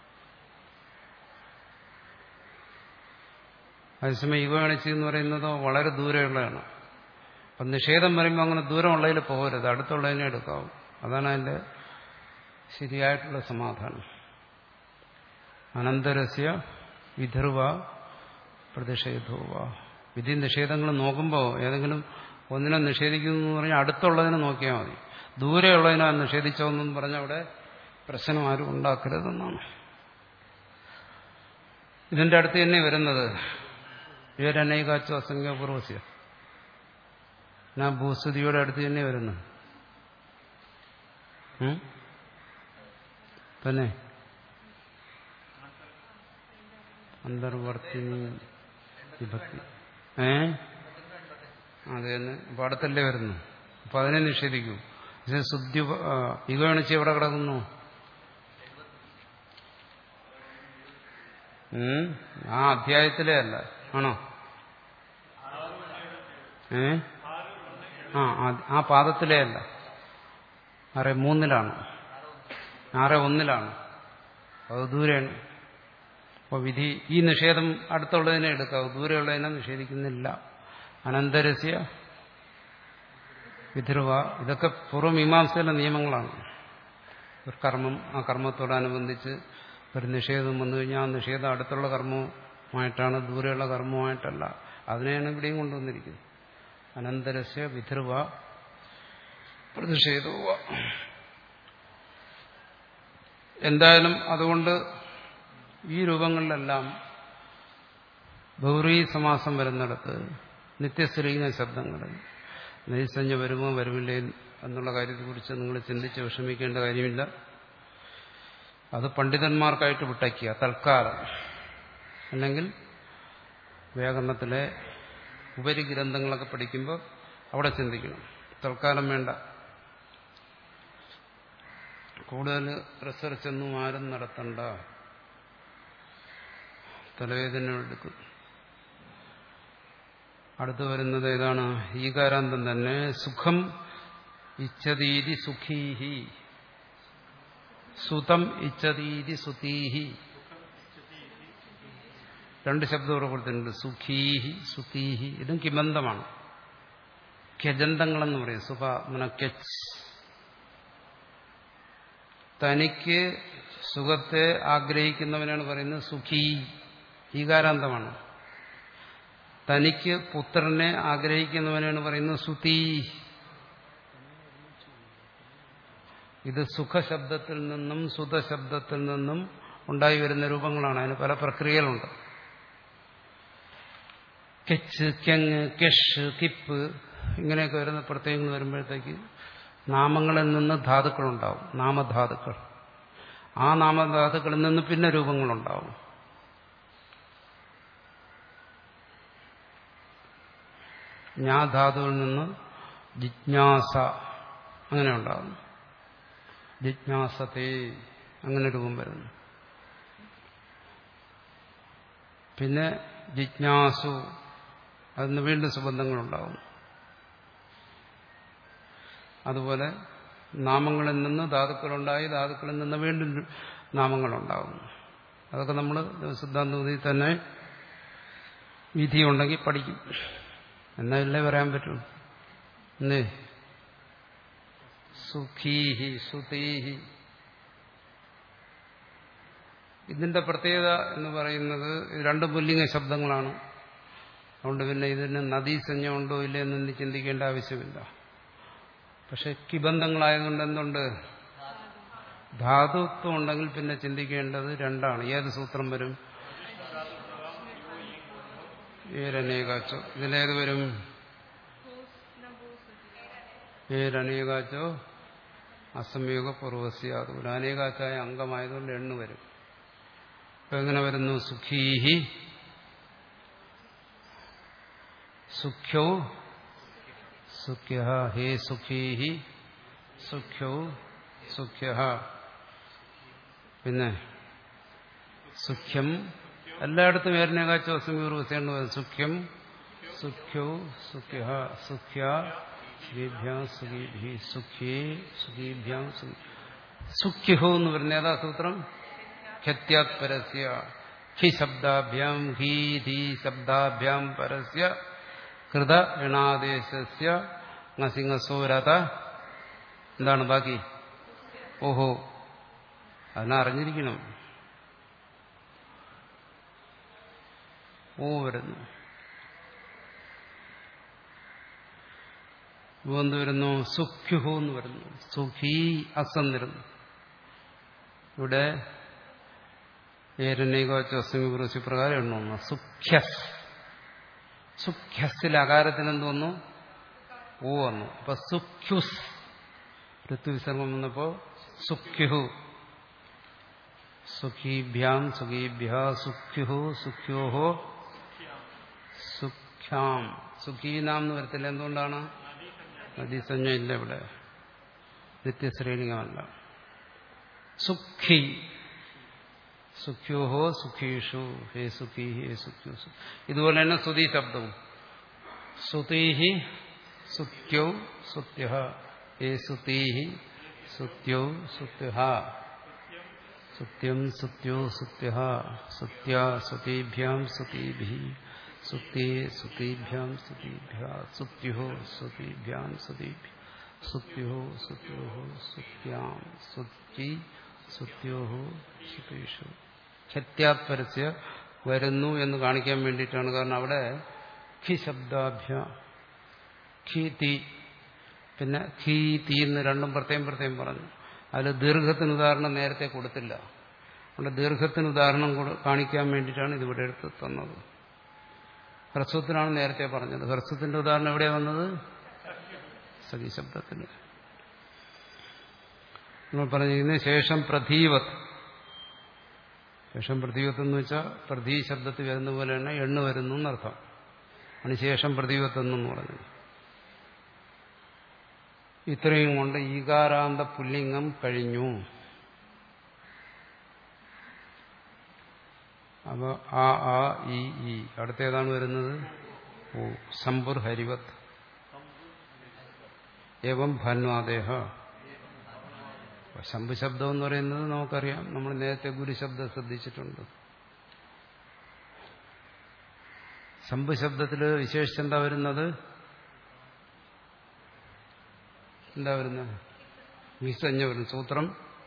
A: അതേസമയം യുവഗണിച്ച് എന്ന് പറയുന്നത് വളരെ ദൂരെയുള്ളതാണ് അപ്പം നിഷേധം വരുമ്പോൾ അങ്ങനെ ദൂരമുള്ളതിൽ പോകരുത് അടുത്തുള്ളതിനെ എടുക്കാവും അതാണ് അതിൻ്റെ ശരിയായിട്ടുള്ള സമാധാനം അനന്തരസ്യ വിധർവ പ്രതിഷേധോവ വിധി നിഷേധങ്ങൾ നോക്കുമ്പോൾ ഏതെങ്കിലും ഒന്നിനെ നിഷേധിക്കുന്നു എന്ന് പറഞ്ഞാൽ അടുത്തുള്ളതിനെ നോക്കിയാൽ മതി ദൂരെയുള്ളതിനെ നിഷേധിച്ചോന്നും പറഞ്ഞ അവിടെ പ്രശ്നം ആരും ഉണ്ടാക്കരുതെന്നാണ് ഇതിന്റെ അടുത്ത് തന്നെ വരുന്നത് ഇവരനേകാച്ചു അസംഖ്യപൂർവസ്യ ഞാൻ ഭൂസ്ഥിതിയുടെ അടുത്ത് തന്നെ വരുന്നു ഉം? തന്നെ അന്തർവർത്തിനി വിഭക്തി ഏ അതെ തന്നെ അപ്പൊ അടുത്തല്ലേ വരുന്നു അപ്പൊ അതിനെ നിഷേധിക്കൂ പക്ഷെ ശുദ്ധി ഇകണിച്ച് എവിടെ കിടക്കുന്നു ഉം? ആ അധ്യായത്തിലേ അല്ല ആണോ ഏ ആ ആ- ആ പാദത്തിലേ അല്ല ആറ് മൂന്നിലാണ് ആറ് ഒന്നിലാണ് അത് ദൂരെയാണ് അപ്പോൾ വിധി ഈ നിഷേധം അടുത്തുള്ളതിനെ എടുക്കാവൂ ദൂരെയുള്ളതിനെ നിഷേധിക്കുന്നില്ല അനന്തരസ്യ വിധിർവ ഇതൊക്കെ പൂർവ്വമീമാംസയിലെ നിയമങ്ങളാണ് ഒരു കർമ്മം ആ കർമ്മത്തോടനുബന്ധിച്ച് ഒരു നിഷേധം വന്നു കഴിഞ്ഞാൽ ആ നിഷേധം അടുത്തുള്ള കർമ്മമായിട്ടാണ് ദൂരെയുള്ള കർമ്മമായിട്ടല്ല അതിനെയാണ് ഇവിടെയും കൊണ്ടുവന്നിരിക്കുന്നത് അനന്തരസ്യ വിധിർവ പ്രതിഷേധവുക എന്തായാലും അതുകൊണ്ട് ഈ രൂപങ്ങളിലെല്ലാം ഗൗരീ സമാസം വരുന്നിടത്ത് നിത്യസ്ത്രീന ശബ്ദങ്ങൾ നൈസഞ്ജ വരുമോ വരുമില്ലേ എന്നുള്ള കാര്യത്തെക്കുറിച്ച് നിങ്ങൾ ചിന്തിച്ച് വിഷമിക്കേണ്ട കാര്യമില്ല അത് പണ്ഡിതന്മാർക്കായിട്ട് വിട്ടയ്ക്കുക തൽക്കാലം അല്ലെങ്കിൽ വ്യാകരണത്തിലെ ഉപരിഗ്രന്ഥങ്ങളൊക്കെ പഠിക്കുമ്പോൾ അവിടെ ചിന്തിക്കണം തൽക്കാലം വേണ്ട കൂടുതൽ റിസർച്ച് ഒന്നും ആരും നടത്തണ്ട തലവേദന എടുക്കും അടുത്ത് വരുന്നത് ഏതാണ് ഈകാരാന്തം തന്നെ സുഖം ഇച്ഛതീതി സുഖീഹി സുതം ഇച്ഛതീതി സുതീഹി രണ്ട് ശബ്ദം കൊടുത്തിട്ടുണ്ട് സുഖീഹി സുതീഹി ഇതും കിബന്ധമാണ് ഖ്യജന്തങ്ങളെന്ന് പറയും സുഖ മന കെച്ച് തനിക്ക് സുഖത്തെ ആഗ്രഹിക്കുന്നവനാണ് പറയുന്നത് സുഖീ ഈകാരാന്തമാണ് തനിക്ക് പുത്രനെ ആഗ്രഹിക്കുന്നവനാണ് പറയുന്നത് സുതീ ഇത് സുഖശബ്ദത്തിൽ നിന്നും സുതശബ്ദത്തിൽ നിന്നും ഉണ്ടായി വരുന്ന രൂപങ്ങളാണ് അതിന് പല പ്രക്രിയകളുണ്ട് കെച്ച് കെങ് കെഷ് കിപ്പ് ഇങ്ങനെയൊക്കെ വരുന്ന പ്രത്യയങ്ങൾ വരുമ്പോഴത്തേക്ക് നാമങ്ങളിൽ നിന്ന് ധാതുക്കളുണ്ടാവും നാമധാതുക്കൾ ആ നാമധാതുക്കളിൽ നിന്ന് പിന്നെ രൂപങ്ങളുണ്ടാവും ജ്ഞാധാതുവിൽ നിന്ന് ജിജ്ഞാസ അങ്ങനെ ഉണ്ടാകുന്നു ജിജ്ഞാസത്തെ അങ്ങനെ രൂപം വരുന്നു പിന്നെ ജിജ്ഞാസു അതിന് വീണ്ടും സുബന്ധങ്ങളുണ്ടാവും അതുപോലെ നാമങ്ങളിൽ നിന്ന് ധാതുക്കളുണ്ടായി ധാതുക്കളിൽ നിന്ന് വീണ്ടും നാമങ്ങളുണ്ടാവും അതൊക്കെ നമ്മൾ സിദ്ധാന്തത്തിൽ തന്നെ വിധിയുണ്ടെങ്കിൽ പഠിക്കും എന്നല്ലേ പറയാൻ പറ്റൂ എന്നേ സുഖീഹി സുതീഹി ഇതിന്റെ പ്രത്യേകത എന്ന് പറയുന്നത് ഇത് രണ്ട് പുല്ലിംഗ ശബ്ദങ്ങളാണ് അതുകൊണ്ട് പിന്നെ ഇതിന് നദീസഞ്ജ ഉണ്ടോ ഇല്ലേ എന്ന് ചിന്തിക്കേണ്ട ആവശ്യമില്ല പക്ഷെ കിബന്ധങ്ങളായതുകൊണ്ട് എന്തുണ്ട് ധാതുത്വം ഉണ്ടെങ്കിൽ പിന്നെ ചിന്തിക്കേണ്ടത് രണ്ടാണ് ഏത് സൂത്രം വരും ഏരനേകാച്ചോ ഇതിലേത് വരും ഏരനേകാച്ചോ അസംയോഗ പൂർവസ്യാതു അനേകാച്ചായ അംഗമായതുകൊണ്ട് എണ്ണു വരും ഇപ്പൊ എങ്ങനെ വരുന്നു സുഖീഹി സുഖ്യോ സുഖ്യ ഹേ സുഖീഹി സുഖ്യോ സുഖ്യ പിന്നെ സുഖ്യം എല്ലായിടത്തും ഏരനേകാച്ചോ അസംയോഗ സുഖ്യം സുഖ്യോ സുഖ്യ സുഖ്യ സുഖീഭ്യാം സുഖീഭി സുഖ്യേ സുഖീഭ്യാം സുഖ്യഹോ എന്ന് പറയുന്ന ഏതാ സൂത്രം ഖ്യത്യാത് പരസ്യ ഹി ശബ്ദാഭ്യാം ഹീ ധീ ശബ്ദാഭ്യാം പരസ്യ കൃത എണാദേശസ്യ ngസിംഹസോരത എന്താണ് ബാക്കി ഓഹോ അതിനറിഞ്ഞിരിക്കണം ഓ വരുന്നു എന്ത് വരുന്നു സുഖ്യുഹു എന്ന് വരുന്നു സുഖീ അസം വരുന്നു ഇവിടെ ഏരനേകോച്ചസ്മി പ്രകാരം എണ്ണുന്നു സുഖ്യസ് സുഖ്യസിൽ അകാരത്തിന് എന്ത് വന്നു ഓ വന്നു അപ്പൊ സുഖ്യുസ് ഋതുവിസർഗം വന്നപ്പോ സുഖ്യുഹു സുഖീഭ്യാം സുഖീഭ്യ സുഖ്യുഹു സുഖ്യോഹോ സുഖ്യാം സുഖീനാം എന്ന് വരത്തില്ല എന്തുകൊണ്ടാണ് നദീസഞ്ജ ഇല്ല ഇവിടെ നിത്യശ്രേണികമല്ല സുഖി സുഖ്യോഹോ സുഖീഷു ഹേ സുഖീ ഹേ സുഖ്യു ഇതുപോലെ തന്നെ സ്തുതി ശബ്ദവും സുതീഹി സുത്യൗ സുത്യ ഹേ സുതീഹി സുത്യൗ സുത്യ സുത്യം സുത്യോ സുത്യ സുത്യ സുതീഭ്യാം സുതീഭി സുത്യേ സുതീഭ്യാം സുതീഭ്യ സുത്യോ സുതീഭ്യാം സുതീഭ്യ സുത്യോ സുത്യോ സുത്യാം സുത്തി സുത്യോ സുതീഷു ഖത്യാത്പരസ്യ വരുന്നു എന്ന് കാണിക്കാൻ വേണ്ടിയിട്ടാണ് കാരണം അവിടെ ഖി ശബ്ദാഭ്യ ഖി തീ പിന്നെ ഖീ തീ എന്ന് രണ്ടും പ്രത്യേകം പ്രത്യേകം പറഞ്ഞു അതിൽ ദീർഘത്തിന് ഉദാഹരണം നേരത്തെ കൊടുത്തില്ല അതുകൊണ്ട് ദീർഘത്തിന് ഉദാഹരണം കാണിക്കാൻ വേണ്ടിയിട്ടാണ് ഇതിവിടെ എടുത്ത് തന്നത് ഹ്രസ്വത്തിനാണ് നേരത്തെ പറഞ്ഞത് ഹ്രസ്വത്തിന്റെ ഉദാഹരണം എവിടെയാണ് വന്നത് സഖി ശബ്ദത്തിന് നമ്മൾ പറഞ്ഞിരിക്കുന്നത് ശേഷം പ്രധീവത്ത് ശേഷം പ്രതീവത്ത് എന്ന് വെച്ചാൽ പ്രതീ ശബ്ദത്തിൽ വരുന്ന പോലെ തന്നെ എണ്ണ വരുന്നു എന്നർത്ഥം അതിനുശേഷം പ്രതീവത്ത് എന്നു പറഞ്ഞത് ഇത്രയും കൊണ്ട് ഈകാരാന്ത പുല്ലിംഗം കഴിഞ്ഞു അപ്പോൾ ആ ആ ഇ ഈ അടുത്ത ഏതാണ് വരുന്നത് ഓ ശംഭുർ ഹരിവത് ഏവം ഭന്വാദേഹ ശംഭു ശബ്ദം എന്ന് പറയുന്നത് നമുക്കറിയാം നമ്മൾ നേരത്തെ ഗുരുശബ്ദം ശ്രദ്ധിച്ചിട്ടുണ്ട് ശംഭു ശബ്ദത്തിൽ വിശേഷിച്ച് എന്താ വരുന്നത് എന്താ വരുന്നത് വിസഞ്ഞ വരുന്ന സൂത്രം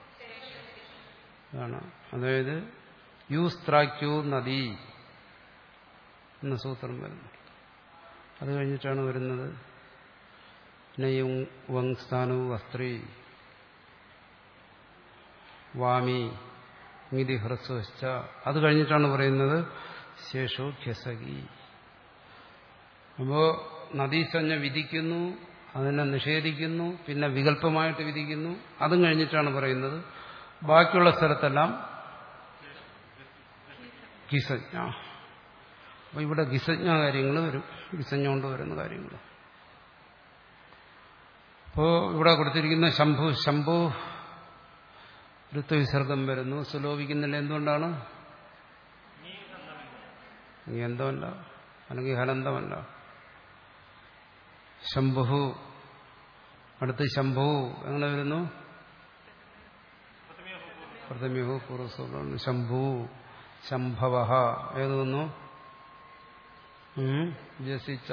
A: അതാണ് അതായത് യൂസ്ത്രാക്യു നദി എന്ന സൂത്രം വരുന്നു അത് കഴിഞ്ഞിട്ടാണ് വരുന്നത് നയും വങ് സ്ഥാനു വസ്ത്രീ വാമി മിതി ഹ്രസ്വശ്ച അത് കഴിഞ്ഞിട്ടാണ് പറയുന്നത് ശേഷോ ഖ്യസകി അപ്പോ നദീസഞ്ജ വിധിക്കുന്നു അതിനെ നിഷേധിക്കുന്നു പിന്നെ വികല്പമായിട്ട് വിധിക്കുന്നു അതും കഴിഞ്ഞിട്ടാണ് പറയുന്നത് ബാക്കിയുള്ള സ്ഥലത്തെല്ലാം ഗിസജ്ഞ അപ്പൊ ഇവിടെ ഗിസജ്ഞ കാര്യങ്ങൾ വരും ഗിസജ്ഞ കൊണ്ട് വരുന്ന കാര്യങ്ങൾ അപ്പോ ഇവിടെ കൊടുത്തിരിക്കുന്ന ശംഭു ശംഭു ഋത്വവിസർഗം വരുന്നു സുലോഭിക്കുന്നില്ല എന്തുകൊണ്ടാണ് നീ എന്തമല്ല അല്ലെങ്കിൽ ഹലന്തമല്ല ശംഭു അടുത്ത് ശംഭു എങ്ങനെ വരുന്നു പ്രഥമ്യഹു പൂർവ്വസ്വലാണ് ശംഭു ശംഭവ ഏത് വന്നു ജസിച്ച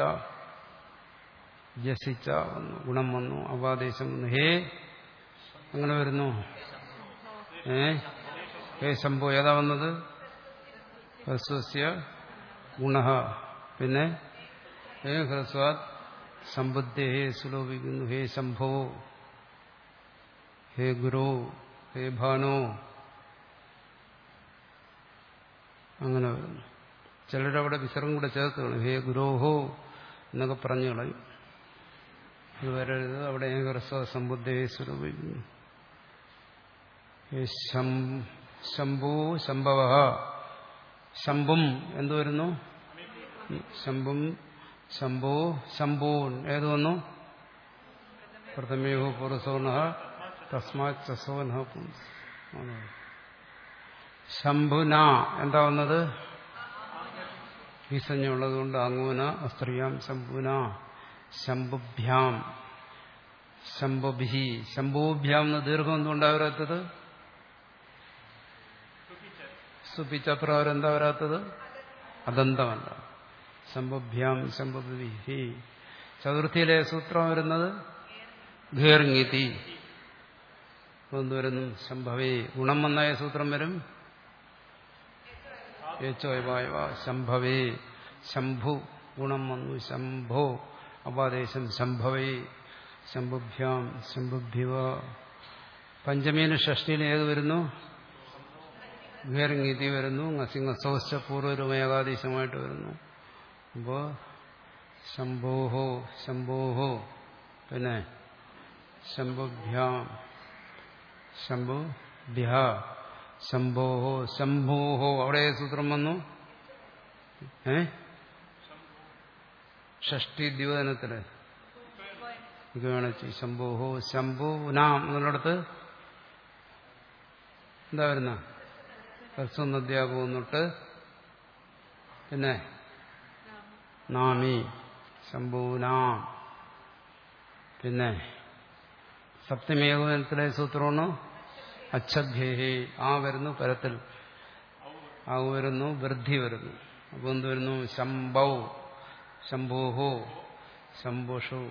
A: ജസിച്ച വന്നു ഗുണം വന്നു അവാദേശം വന്നു ഹേ അങ്ങനെ വരുന്നു ഏ ഹേ ശംഭു ഏതാ വന്നത് ഹ്രസ്വസ്യ ഗുണ പിന്നെ ഹേ ഹ്രസ്വാത് സമ്പുദ്ധ ഹേ സുലോഭിക്കുന്നു ഹേ ശംഭോ ഹേ ഗുരു ഹേ ഭാനോ അങ്ങനെ വരുന്നു ചിലരവിടെ വിസർഗം കൂടെ ചേർത്ത് കളയും ഹേ ഗുരോഹോ എന്നൊക്കെ പറഞ്ഞു കളയും ഇത് വരരുത് അവിടെ ഹ്രസ്വ സമ്പുദ്ധയെ സ്വരൂപിക്കുന്നു ഹേ ശംഭു ശംഭവ ശംഭും എന്തു വരുന്നു ശംഭും ശംഭോ ശംഭൂൻ ഏത് വന്നു പ്രഥമേഹോ പുറസോണ തസ്മാത് ചസോന ശംഭുന എന്താ വന്നത് ഭീസഞ്ജുള്ളത് കൊണ്ട് അങ്ങൂന അസ്ത്രീയാം ശംഭുന ശംഭുഭ്യാം ശംഭുഭി ശംഭുഭ്യാം എന്ന ദീർഘം എന്തുകൊണ്ടാ വരാത്തത് സുപ്പിച്ച പ്രകാരം എന്താ വരാത്തത് അദന്തമല്ല ശംഭുഭ്യാം ശംഭുഭി ചതുർത്ഥിയിലെ സൂത്രം വരുന്നത് ഘേർങ്ങിതി എന്ത് വരുന്നു ശംഭവേ ഗുണം വന്നായ സൂത്രം വരും ഏച്ചോയവായവ ശംഭവേ ശംഭു ഗുണം വന്നു ശംഭോ അപാദേശം ശംഭവേ ശംഭുഭ്യാം ശംഭുഭ്യവ പഞ്ചമീന ഷഷ്ടിയിൽ ഏത് വരുന്നു ഘേർങ്ങീതി വരുന്നു ngസിംഹസൗശ്ച പൂർവരൂപേകാദേശമായിട്ട് വരുന്നു അപ്പോൾ ശംഭോഹോ ശംഭോഹോ പിന്നെ ശംഭുഭ്യാം ശംഭുഭ്യ ശംഭോഹോ ശംഭോഹോ അവിടെ സൂത്രം വന്നു ഏ ഷഷ്ടി ദ്യോതനത്തില് ഇത് വേണച്ചി ശംഭോഹോ ശംഭുനാം എന്നുള്ളിടത്ത് എന്താ വരുന്ന ഹ്രസ്വം നദ്യാഗം എന്നിട്ട് പിന്നെ നാമി ശംഭൂനാം പിന്നെ സപ്തമേകോനത്തിലെ സൂത്രമാണ് അച്ഛഭ്യഹി ആ വരുന്നു പരത്തിൽ ആ വരുന്നു വൃദ്ധി വരുന്നു അപ്പൊ എന്ത് വരുന്നു ശംഭൗ ശംഭോഹോ ശംഭുഷു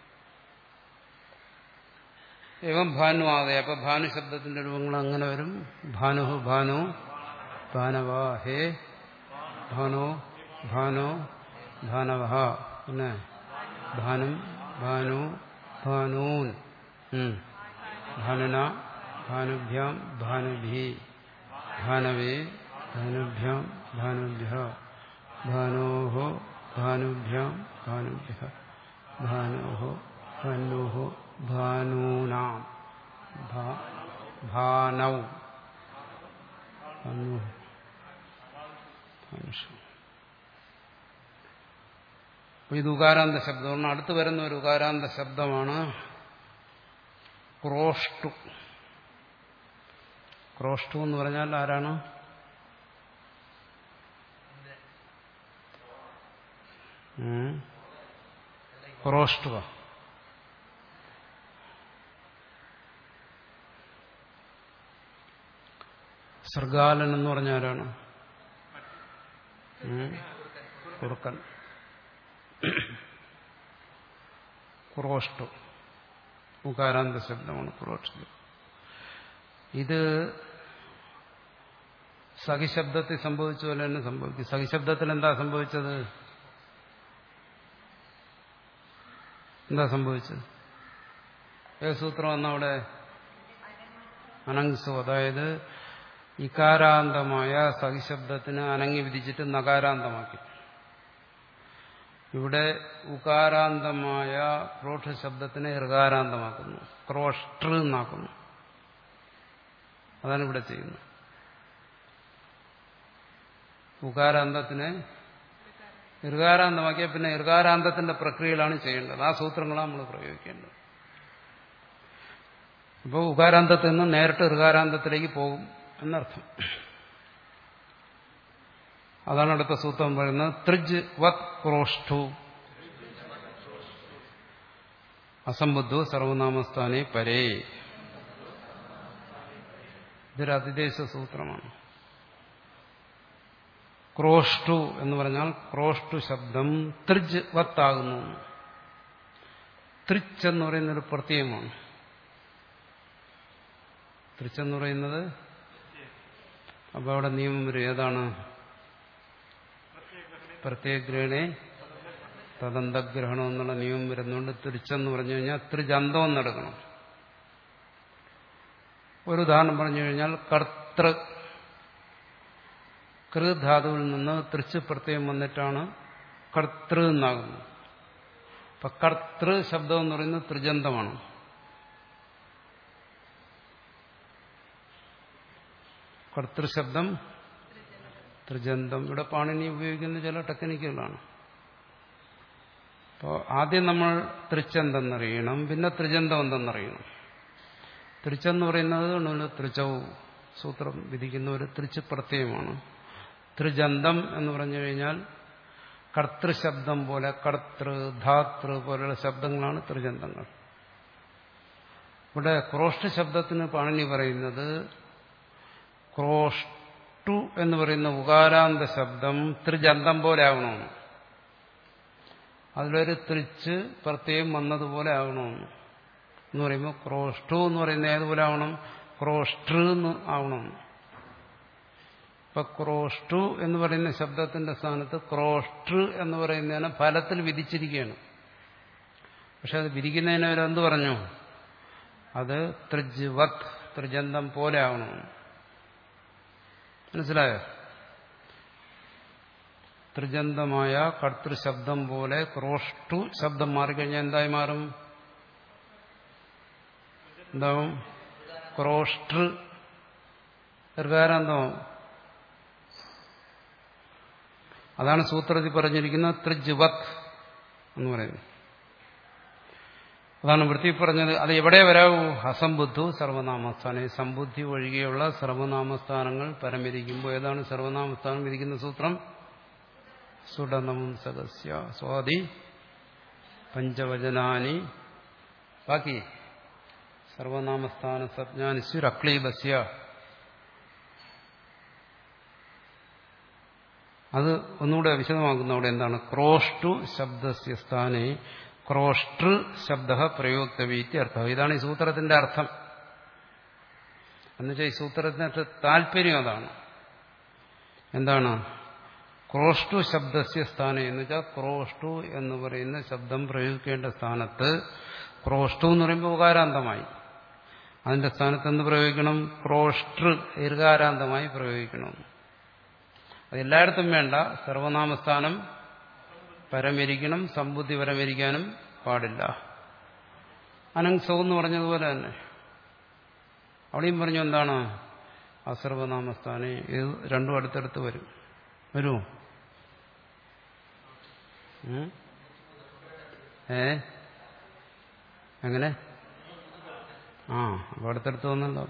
A: ഏവം ഭാനു ആകെ അപ്പൊ ഭാനു ശബ്ദത്തിന്റെ രൂപങ്ങൾ അങ്ങനെ വരും ഭാനുഹു ഭാനു ഭാനവ ഹേ ഭാനോ ഭാനോ ഭാനവ പിന്നെ ഭാനും ഭാനു ഭാനൂൻ ഭാനുന ഭാനുഭ്യാം ഭാനുഭി ഭാനവേ ഭാനുഭ്യാം ഭാനുഭ്യ ഭാനോഹോ ഭാനുഭ്യാം ഭാനുഭ്യ ഭാനോഹോ ഭാനോഹോ ഭാനൂനാം ഭാനൗ ഭാനു ഇത് ഉകാരാന്ത ശബ്ദമാണ് അടുത്ത് വരുന്ന ഒരു ഉകാരാന്ത ശബ്ദമാണ് ക്രോഷ്ടു ക്രോഷ്ടു എന്ന് പറഞ്ഞാൽ ആരാണ് ഉം. ക്രോഷ്ടുവ സർഗാലൻ എന്ന് പറഞ്ഞ ആരാണ് ഉം. കുറുക്കൻ ക്രോഷ്ടു ഉകാരാന്ത ശബ്ദമാണ് ക്രോഷ്ടു ഇത് സഖിശബ്ദത്തിൽ സംഭവിച്ച പോലെ തന്നെ സംഭവിക്കും സഖിശബ്ദത്തിൽ എന്താ സംഭവിച്ചത് എന്താ സംഭവിച്ചത് ഏത് സൂത്രം വന്ന അവിടെ അനങ്സു അതായത് ഇകാരാന്തമായ സഹിശബ്ദത്തിന് അനങ്ങി വിധിച്ചിട്ട് നകാരാന്തമാക്കി ഇവിടെ ഉകാരാന്തമായ ക്രോഷ ശബ്ദത്തിനെ ഋകാരാന്തമാക്കുന്നു ക്രോഷ്ടൃ എന്നാക്കുന്നു അതാണ് ഇവിടെ ചെയ്യുന്നത് ഉകാരാന്തത്തിനെ ഋകാരാന്തമാക്കിയ പിന്നെ ഋകാരാന്തത്തിന്റെ പ്രക്രിയയിലാണ് ചെയ്യേണ്ടത് ആ സൂത്രങ്ങളാണ് നമ്മൾ പ്രയോഗിക്കേണ്ടത് അപ്പോൾ ഉകാരാന്തത്തിൽ നിന്ന് നേരിട്ട് ഋകാരാന്തത്തിലേക്ക് പോകും എന്നർത്ഥം അതാണ് അടുത്ത സൂത്രം പറയുന്നത് ത്രിജ് വത് ക്രോഷ്ടു അസംബുദ്ധു സർവനാമസ്ഥാനെ പരേ ഇതൊരു അതിദേശ സൂത്രമാണ് ക്രോഷ്ടു എന്ന് പറഞ്ഞാൽ ക്രോഷ്ടു ശബ്ദം ത്രിജ് വത്താകുന്നു ത്രിച്ച് എന്ന് പറയുന്നൊരു പ്രത്യയമാണ് ത്രിച്ചെന്ന് പറയുന്നത് അപ്പോൾ അവിടെ നിയമം വരും ഏതാണ് പ്രത്യേകഗ്രഹണെ തദന്തഗ്രഹണം എന്നുള്ള നിയമം വരുന്നുണ്ട് തിരിച്ചെന്ന് പറഞ്ഞു കഴിഞ്ഞാൽ ത്രിജന്തം എന്നെടുക്കണം ഒരു ഉദാഹരണം പറഞ്ഞു കഴിഞ്ഞാൽ കർത്തൃ കൃധാതുവിൽ നിന്ന് തൃച്ച് പ്രത്യയം വന്നിട്ടാണ് കർത്തൃ എന്നാകുന്നത് അപ്പൊ കർത്തൃ ശബ്ദം എന്ന് പറയുന്നത് ത്രിജന്തമാണ് കർത്തൃശബ്ദം ത്രിജന്തം ഇവിടെ പാണിനി ഉപയോഗിക്കുന്ന ചില ടെക്നിക്കുകളാണ് അപ്പോൾ ആദ്യം നമ്മൾ ത്രിച്ചെന്തെന്നറിയണം പിന്നെ ത്രിജന്തം എന്തെന്നറിയണം ത്രിച്ചെന്ന് പറയുന്നത് ത്രിച്ചവും സൂത്രം വിധിക്കുന്ന ഒരു ത്രിച്ച് പ്രത്യയമാണ് ത്രിജന്തം എന്ന് പറഞ്ഞു കഴിഞ്ഞാൽ കർത്തൃശബ്ദം പോലെ കർത്തൃ ധാതൃ പോലെയുള്ള ശബ്ദങ്ങളാണ് ത്രിജന്തങ്ങൾ ഇവിടെ ക്രോഷ്ട ശബ്ദത്തിന് പാണിനി പറയുന്നത് ക്രോഷ്ടു എന്ന് പറയുന്ന ഉകാരാന്ത ശബ്ദം ത്രിജന്തം പോലെ ആകണമെന്ന് അതിലൊരു ത്രിച്ച് പ്രത്യേകം വന്നതുപോലെ ആകണമെന്ന് എന്ന് പറയുമ്പോൾ ക്രോഷ്ടു എന്ന് പറയുന്നത് ഏതുപോലെ ആവണം ക്രോഷ്ടൃ എന്ന് ആവണം ഇപ്പൊ ക്രോഷ്ടു എന്ന് പറയുന്ന ശബ്ദത്തിന്റെ സ്ഥാനത്ത് ക്രോഷ്ടൃ എന്ന് പറയുന്നതിനെ ഫലത്തിൽ വിധിച്ചിരിക്കുകയാണ് പക്ഷെ അത് വിധിക്കുന്നതിന് അവരെന്ത് പറഞ്ഞു അത് ത്രിജ്വത് ത്രിജന്തം പോലെ ആവണമെന്ന് മനസ്സിലായോ ത്രിജന്തമായ കർത്തൃശബ്ദം പോലെ ക്രോഷ്ടു ശബ്ദം മാറിക്കഴിഞ്ഞാൽ എന്തായി മാറും എന്താവും ക്രോഷ്ടൃ ദീർഘാരാന്തമാവും അതാണ് സൂത്രത്തിൽ പറഞ്ഞിരിക്കുന്നത് ത്രിജുവത് എന്ന് പറയുന്നത് അതാണ് വൃത്തി പറഞ്ഞത് അത് എവിടെ വരാവൂ അസംബുദ്ധു സർവനാമസ്ഥാനം ഈ സമ്പുദ്ധി ഒഴികെയുള്ള സർവനാമസ്ഥാനങ്ങൾ പരമിരിക്കുമ്പോൾ ഏതാണ് സർവനാമസ്ഥാനം വിധിക്കുന്ന സൂത്രം സുഡനമും സദസ്യ സ്വാതി പഞ്ചവചനാനി ബാക്കി സർവനാമസ്ഥാന സജ്ഞാനിസ്വരക്ലീബസ്യ അത് ഒന്നുകൂടെ വിശദമാക്കുന്ന അവിടെ എന്താണ് ക്രോഷ്ടു ശബ്ദസ്യ സ്ഥാനെ ക്രോഷ്ടൃ ശബ്ദ പ്രയോക്തവീത്തി അർത്ഥം ഇതാണ് ഈ സൂത്രത്തിന്റെ അർത്ഥം എന്നുവെച്ചാൽ ഈ സൂത്രത്തിന്റെ താല്പര്യം അതാണ് എന്താണ് ക്രോഷ്ടു ശബ്ദസ്യ സ്ഥാനം എന്ന് വെച്ചാൽ ക്രോഷ്ടു എന്ന് പറയുന്ന ശബ്ദം പ്രയോഗിക്കേണ്ട സ്ഥാനത്ത് ക്രോഷ്ടു എന്ന് പറയുമ്പോൾ ഉകാരാന്തമായി അതിന്റെ സ്ഥാനത്ത് എന്ത് പ്രയോഗിക്കണം ക്രോഷ്ടൃ ദീർഘാരാന്തമായി പ്രയോഗിക്കണം അത് എല്ലായിടത്തും വേണ്ട സർവനാമസ്ഥാനം പരമിരിക്കണം സമ്പുദ്ധി പരമിരിക്കാനും പാടില്ല അനങ്സവ് എന്ന് പറഞ്ഞതുപോലെ തന്നെ അവിടെയും പറഞ്ഞു എന്താണ് അസർവനാമസ്ഥാനെ ഇത് രണ്ടും അടുത്തടുത്ത് വരും വരുമോ ഏ എങ്ങനെ ആ അപ്പൊ അടുത്തടുത്ത് വന്നല്ലോ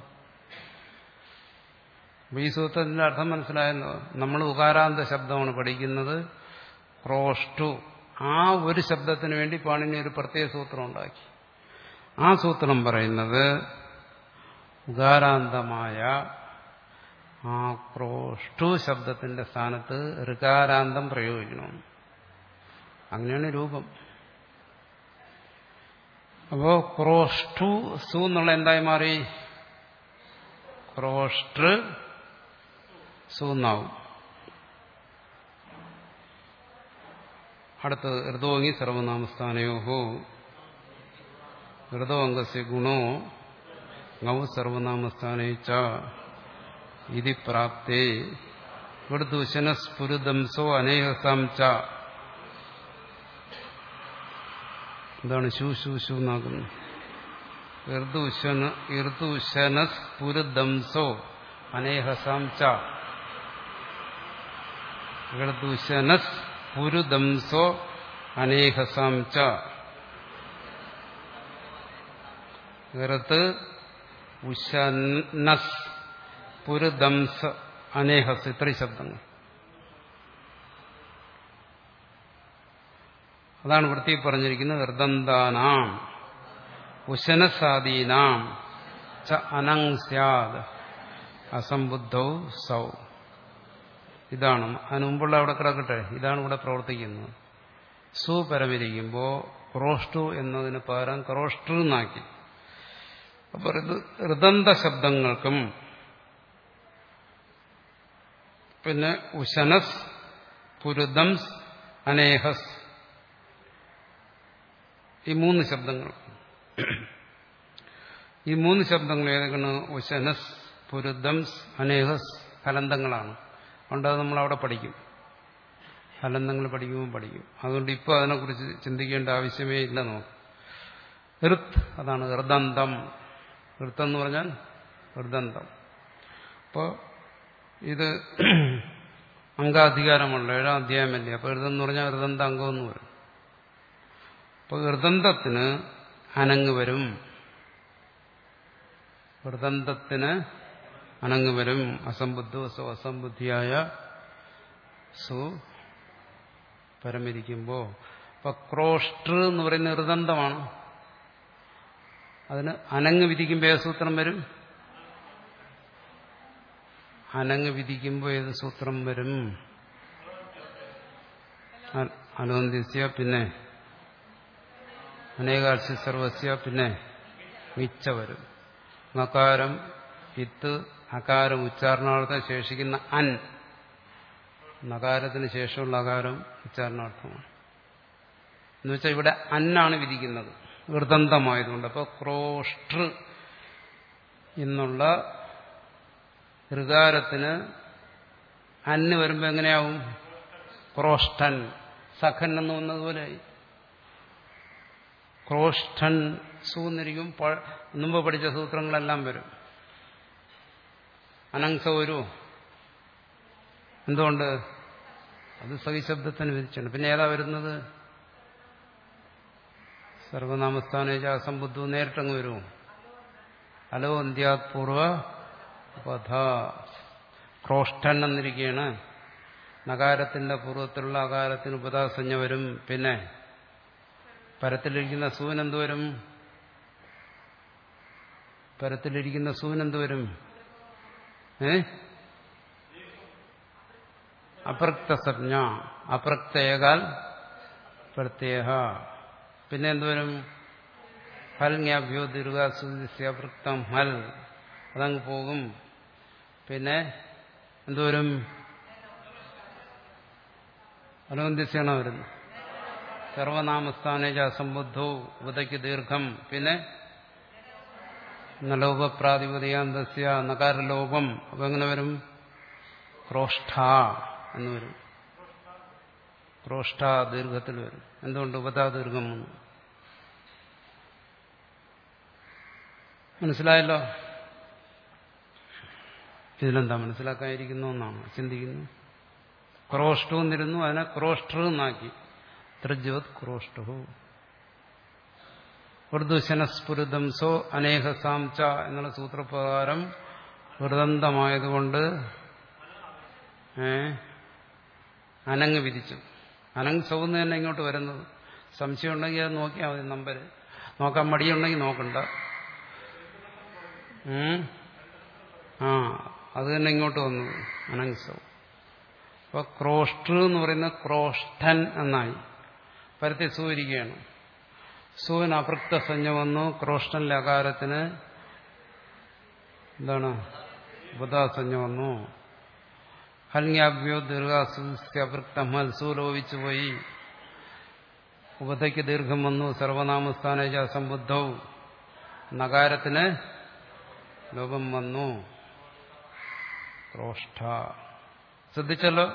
A: അപ്പൊ ഈ സൂത്രത്തിന്റെ അർത്ഥം മനസ്സിലായല്ലോ നമ്മൾ ഉകാരാന്ത ശബ്ദമാണ് പഠിക്കുന്നത് ക്രോഷ്ടു ആ ഒരു ശബ്ദത്തിന് വേണ്ടി പാണിനി ഒരു പ്രത്യേക സൂത്രം ഉണ്ടാക്കി ആ സൂത്രം പറയുന്നത് ഉകാരാന്തമായ ആ ക്രോഷ്ടു ശബ്ദത്തിന്റെ സ്ഥാനത്ത് ഋകാരാന്തം പ്രയോഗിക്കണം അങ്ങനെയാണ് രൂപം അപ്പോ ക്രോഷ്ടു സു എന്നുള്ള എന്തായി മാറി ക്രോഷ്ടൃ സു എന്നാവും അടുത്തത് ഋതോങ്ങി സർവനാമസ്ഥാനയോഹോ ഋതോംഗസ്യ ഗുണോ ngau സർവനാമസ്ഥാനേ ച ഇതി പ്രാപ്തേ വൃദുശനസ്ഫുരുദംസോ അനേഹസാം ച എന്താണ് ശു ശു ശു എന്നാകുന്നു ഋതുശനസ്ഫുരുദംസോ അനേഹസാം ച ഋതുശനസ്ഫുരുദംസോ അനേഹസാം ച ഋത് ഉശനസ് പുരുദംസ് അനേഹസ് ഇത്രയും ശബ്ദങ്ങൾ അതാണ് വൃത്തി പറഞ്ഞിരിക്കുന്നത് ഹൃദന്താനാം ഉശനസാദീനാം ച അനങ് സ്യാദ് അസംബുദ്ധൗ സൗ ഇതാണ് അതിന് മുമ്പുള്ള അവിടെ കിടക്കട്ടെ ഇതാണ് ഇവിടെ പ്രവർത്തിക്കുന്നത് സു പരമിരിക്കുമ്പോൾ ക്രോഷ്ടു എന്നതിന് പകരം ക്രോഷ്ടു എന്നാക്കി അപ്പൊ ഋതന്ത ശബ്ദങ്ങൾക്കും പിന്നെ ഉശനസ് പുരുദംസ് അനേഹസ് ഈ മൂന്ന് ശബ്ദങ്ങൾ ഈ മൂന്ന് ശബ്ദങ്ങൾ ഏതൊക്കെയാണ് ഉശനസ് പുരുദംസ് അനേഹസ് ഹലന്തങ്ങളാണ് അതുകൊണ്ട് അത് നമ്മൾ അവിടെ പഠിക്കും ഹലന്തങ്ങൾ പഠിക്കുമ്പോൾ പഠിക്കും അതുകൊണ്ട് ഇപ്പോൾ അതിനെക്കുറിച്ച് ചിന്തിക്കേണ്ട ആവശ്യമേ ഇല്ല നമുക്ക് ഋത് അതാണ് ഹൃദന്തം ഋത്തെന്ന് പറഞ്ഞാൽ ഹൃദന്തം അപ്പോൾ ഇത് അംഗാധികാരമുള്ള ഏഴാം അധ്യായമല്ലേ അപ്പോൾ ഹൃദം പറഞ്ഞാൽ ഹൃദന്ത അംഗം എന്ന് വരും അപ്പോൾ ഹൃദന്തത്തിന് അനങ്ങ് വരും ഹൃദന്തത്തിന് അനങ്ങ് വരും അസംബുദ്ധ സോ അസംബുദ്ധിയായ സു പരമിരിക്കുമ്പോൾ അപ്പൊ ക്രോഷ്ടർ എന്ന് പറയുന്ന ഹൃദന്തമാണ് അതിന് അനങ്ങ് വിധിക്കുമ്പോൾ ഏത് സൂത്രം വരും അനങ്ങ് വിധിക്കുമ്പോൾ ഏത് സൂത്രം വരും അനോന്ത്യസ്യ പിന്നെ അനേകാർശ്യ സർവസ്യ പിന്നെ മിച്ച വരും നകാരം ഇത്ത് അകാരം ഉച്ചാരണാർത്ഥം ശേഷിക്കുന്ന അൻ നകാരത്തിന് ശേഷമുള്ള അകാരം ഉച്ചാരണാർത്ഥമാണ് എന്നുവെച്ചാൽ ഇവിടെ അന്നാണ് വിധിക്കുന്നത് വൃതന്തമായതുകൊണ്ട് അപ്പോൾ ക്രോഷ്ടൃ എന്നുള്ള ഋകാരത്തിന് അന്ന് വരുമ്പോൾ എങ്ങനെയാവും ക്രോഷ്ടൻ സഖൻ എന്ന് വന്നതുപോലെയായി ക്രോഷ്ടൻ സൂന്നിരിക്കും മുമ്പ് പഠിച്ച സൂത്രങ്ങളെല്ലാം വരും അനങ്സ വരുമോ എന്തുകൊണ്ട് അത് സഹിശബ്ദത്തിന് വിധിച്ചാണ് പിന്നെ ഏതാ വരുന്നത് സർവനാമസ്ഥാനേജ അസംബുദ്ധു നേരിട്ടങ്ങ് വരുമോ അലോ അന്ത്യാത് പൂർവ പഥ ക്രോഷ്ടൻ എന്നിരിക്കുകയാണ് നകാരത്തിന്റെ പൂർവ്വത്തിലുള്ള അകാരത്തിന് ഉപദാസഞ്ജ വരും പിന്നെ പരത്തിലിരിക്കുന്ന സൂൻ എന്ത് വരും പരത്തിലിരിക്കുന്ന സൂൻ എന്ത് വരും ഏ അപ്രക്തസജ്ഞ അപ്രക്തയേകാൽ പ്രത്യേക പിന്നെ എന്തുവരും ഹൽ ജ്ഞാഭ്യോ ദീർഘാസുപ്രക്തം ഹൽ അതങ്ങ് പോകും പിന്നെ എന്തുവരും അനുബന്ധിച്ചാണ് വരുന്നത് സർവനാമസ്ഥാനേജ അസംബുദ്ധോ ഉപതയ്ക്ക് ദീർഘം പിന്നെ നലോപപ്രാതിപതിയാന്തസ്യ നകാരലോപം അപ്പൊ എങ്ങനെ വരും ക്രോഷ്ഠ എന്ന് വരും ക്രോഷ്ഠ ദീർഘത്തിൽ വരും എന്തുകൊണ്ട് ഉപതാ ദീർഘം വന്നു മനസ്സിലായല്ലോ ഇതിലെന്താ മനസ്സിലാക്കാതിരിക്കുന്നു എന്നാണ് ചിന്തിക്കുന്നു ക്രോഷ്ടു എന്നിരുന്നു അതിനെ ക്രോഷ്ടർ എന്നാക്കി ത്രിജ്വത് ക്രോഷ്ടു വൃദുശനസ്ഫുരിതം സോ അനേഹസാം ച എന്നുള്ള സൂത്രപ്രകാരം വൃതന്തമായതുകൊണ്ട് ഏ അനങ്ങ് വിധിച്ചു അനങ് സൗന്ന് തന്നെ ഇങ്ങോട്ട് വരുന്നത് സംശയം ഉണ്ടെങ്കിൽ അത് നോക്കിയാൽ മതി നമ്പർ നോക്കാൻ മടിയുണ്ടെങ്കിൽ നോക്കണ്ട ഉം? ആ അത് തന്നെ ഇങ്ങോട്ട് വന്നത് അനങ് സൗ അപ്പൊ ക്രോഷ്ടൃ എന്ന് പറയുന്ന ക്രോഷ്ടൻ എന്നായി പരത്തി സൂരിക്കുകയാണ് സൂവിന് അപൃക്ത സഞ്ജ വന്നു ക്രോഷ്ടനിലെ അകാരത്തിന് എന്താണ് ബുധാസഞ്ജ വന്നു ഹൽങ്യാഭ്യോ ദീർഘാസുസ്യവൃക്ത മത്സൂ ലോപിച്ചു പോയി ഉപതയ്ക്ക് ദീർഘം വന്നു സർവനാമസ്ഥാനജ അസംബുദ്ധവും നകാരത്തിന് ലോകം വന്നു ക്രോഷ്ട ശ്രദ്ധിച്ചല്ലോ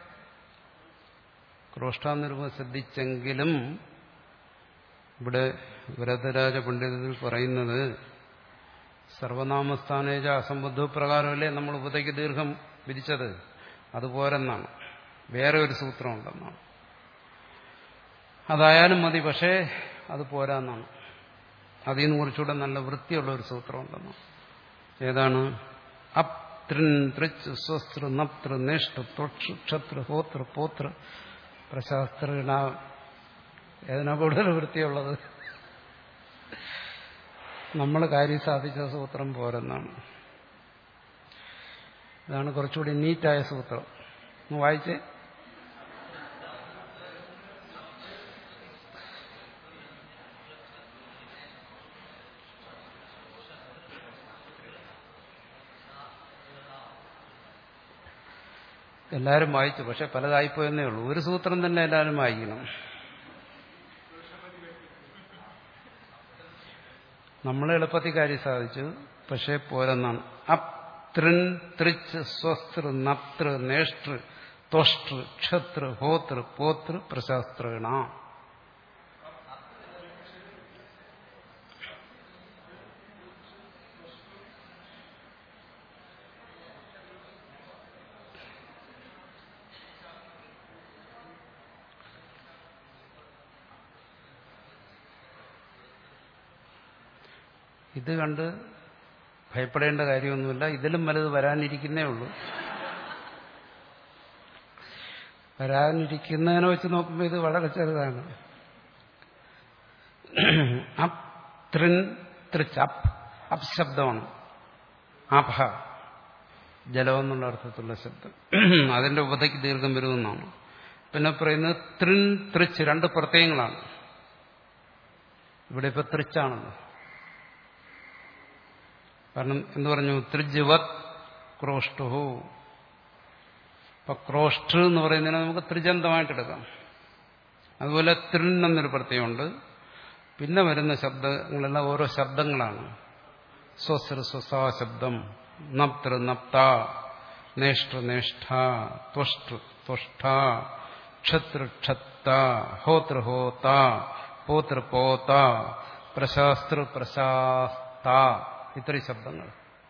A: ക്രോഷ്ട എന്നൊരു ശ്രദ്ധിച്ചെങ്കിലും ഇവിടെ വരദരാജ പണ്ഡിതത്തിൽ പറയുന്നത് സർവനാമസ്ഥാനേജ അസംബുദ്ധ പ്രകാരമല്ലേ നമ്മൾ ഉപതയ്ക്ക് ദീർഘം വിധിച്ചത് അതുപോരെന്നാണ് വേറെ ഒരു സൂത്രമുണ്ടെന്നാണ് അതായാലും മതി പക്ഷേ അത് പോരാന്നാണ് അതിൽ നിന്ന് കുറച്ചുകൂടെ നല്ല വൃത്തിയുള്ള ഒരു സൂത്രമുണ്ടെന്നാണ് ഏതാണ് അപ് തൃൻ തൃച്ച് സ്വസ്തൃ നപ്തൃ നേഷ്ട തൊക്ഷ് ക്ഷത്ര ഹോത്ര പോത്ര പ്രശാസ്ത്ര ഏതിനാ കൂടുതൽ വൃത്തിയുള്ളത് നമ്മൾ കാര്യം സാധിച്ച സൂത്രം പോരെന്നാണ് ഇതാണ് കുറച്ചുകൂടി നീറ്റായ സൂത്രം ഒന്ന് വായിച്ചേ എല്ലാവരും വായിച്ചു പക്ഷെ പലതായിപ്പോയെന്നേ ഉള്ളൂ ഒരു സൂത്രം തന്നെ എല്ലാവരും വായിക്കണം നമ്മൾ എളുപ്പത്തിൽ കാര്യം സാധിച്ചു പക്ഷെ പോരെന്നാണ് അപ്തൃൻ തൃച്ച് സ്വസ്തൃ നപ്തൃ നേഷ്ടൃ ത്വഷ്ടൃ ക്ഷത്ര ഹോതൃ പോതൃ പ്രശാസ്ത്രണ ഇത് കണ്ട് ഭയപ്പെടേണ്ട കാര്യമൊന്നുമില്ല ഇതിലും വലുത് വരാനിരിക്കുന്നേ ഉള്ളൂ വരാനിരിക്കുന്നതിനെ വെച്ച് നോക്കുമ്പോൾ ഇത് വളരെ ചെറുതാണ് അപ് തൃൻ തൃച്ച് അപ്പ് അപ് ശബ്ദമാണ് ആഭ ജലം എന്നുള്ള അർത്ഥത്തിലുള്ള ശബ്ദം അതിന്റെ ഉപതയ്ക്ക് ദീർഘം വരുമെന്നാണ് പിന്നെ പറയുന്നത് തൃൻ തൃച്ച് രണ്ട് പ്രത്യയങ്ങളാണ് ഇവിടെ ഇപ്പൊ തൃച്ചാണല്ലോ കാരണം എന്ത് പറഞ്ഞു ത്രിജുവത് ക്രോഷ്ടു അപ്പൊ ക്രോഷ്ട എന്ന് പറയുന്നതിനെ നമുക്ക് ത്രിജന്തമായിട്ട് എടുക്കാം അതുപോലെ തൃൺ എന്നൊരു പ്രത്യയമുണ്ട് പിന്നെ വരുന്ന ശബ്ദങ്ങളെല്ലാം ഓരോ ശബ്ദങ്ങളാണ് സ്വസ്ര സ്വസാ ശബ്ദം നപ്തൃ നപ്ത നേഷ്ട നേഷ്ഠ ത്വഷ്ടൃ ത്വഷ്ട ക്ഷതൃ ക്ഷത്ത ഹോതൃ ഹോത പോതൃ പോത പ്രശാസ്തൃ പ്രശാസ്ത ഇത്രയും ശബ്ദങ്ങൾ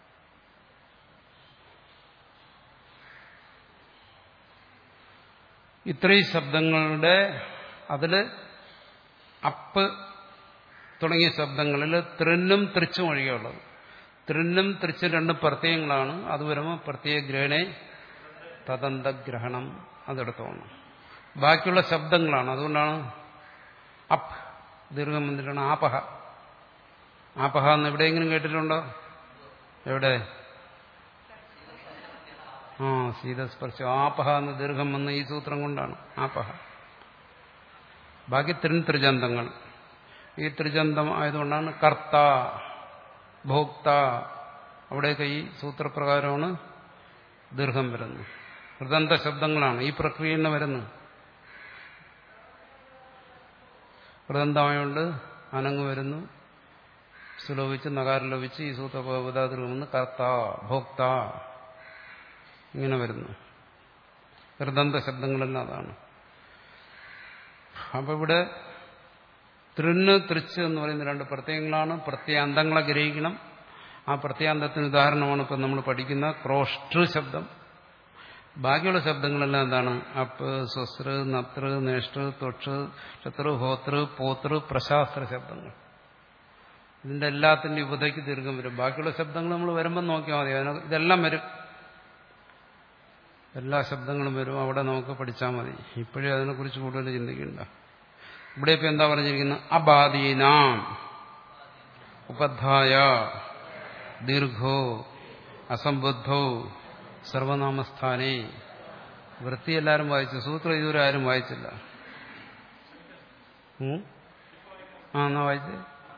A: ഇത്രയും ശബ്ദങ്ങളുടെ അതിൽ അപ്പ് തുടങ്ങിയ ശബ്ദങ്ങളിൽ ത്രിന്നും തൃച്ചും ഒഴികെയുള്ളത് ത്രിന്നും തൃച്ചും രണ്ട് പ്രത്യയങ്ങളാണ് അത് വരുമ്പോൾ പ്രത്യേക ഗ്രഹണെ തദന്തഗ്രഹണം അതെടുത്തോണം ബാക്കിയുള്ള ശബ്ദങ്ങളാണ് അതുകൊണ്ടാണ് അപ്പ് ദീർഘം വന്നിട്ടാണ് ആപഹ ആപഹ എന്ന് എവിടെയെങ്കിലും കേട്ടിട്ടുണ്ടോ എവിടെ ആ ശീതസ്പർശം ആപഹ എന്ന് ദീർഘം വന്ന ഈ സൂത്രം കൊണ്ടാണ് ആപഹ ബാക്കി ത്രിൻ ത്രിജന്തങ്ങൾ ഈ ത്രിജന്തം ആയതുകൊണ്ടാണ് കർത്ത ഭോക്ത അവിടെയൊക്കെ ഈ സൂത്രപ്രകാരമാണ് ദീർഘം വരുന്നത് ഹൃദന്ത ശബ്ദങ്ങളാണ് ഈ പ്രക്രിയ തന്നെ വരുന്നത് ഹൃദന്തമായോണ്ട് അനങ്ങ് വരുന്നു സുലോപിച്ച് നകാരം ലോപിച്ച് ഈ സൂത്രപദാതിർമെന്ന് കർത്ത ഭോക്ത ഇങ്ങനെ വരുന്നു ഹൃദന്ത ശബ്ദങ്ങളെല്ലാം അതാണ് അപ്പൊ ഇവിടെ തൃന്ന് തൃച്ച് എന്ന് പറയുന്ന രണ്ട് പ്രത്യയങ്ങളാണ് പ്രത്യാന്തങ്ങളെ ഗ്രഹിക്കണം ആ പ്രത്യാന്തത്തിന് ഉദാഹരണമാണ് ഇപ്പം നമ്മൾ പഠിക്കുന്ന ക്രോഷ്ടൃ ശബ്ദം ബാക്കിയുള്ള ശബ്ദങ്ങളെല്ലാം എന്താണ് അപ്പ് സ്വസ്തൃ നപ്തൃ നേഷ്ടൃ ത്വക്ഷ് ക്ഷതൃ ഹോതൃ പോതൃ പ്രശാസ്ത്ര ശബ്ദങ്ങൾ ഇതിന്റെ എല്ലാത്തിന്റെ ഉപതയ്ക്ക് ദീർഘം വരും ബാക്കിയുള്ള ശബ്ദങ്ങൾ നമ്മൾ വരുമ്പോൾ നോക്കിയാൽ മതി അതിന് ഇതെല്ലാം വരും എല്ലാ ശബ്ദങ്ങളും വരും അവിടെ നമുക്ക് പഠിച്ചാൽ മതി ഇപ്പോഴേ അതിനെക്കുറിച്ച് കൂടുതൽ ചിന്തിക്കണ്ട ഇവിടെ ഇപ്പൊ എന്താ പറഞ്ഞിരിക്കുന്നത് അബാധീനാം ഉപധായ ദീർഘോ അസംബുദ്ധോ സർവനാമസ്ഥാനേ വൃത്തി എല്ലാവരും വായിച്ചു സൂത്രം ഇതുവരെ ആരും വായിച്ചില്ല ഉം? ആ എന്നാ വായിച്ചേ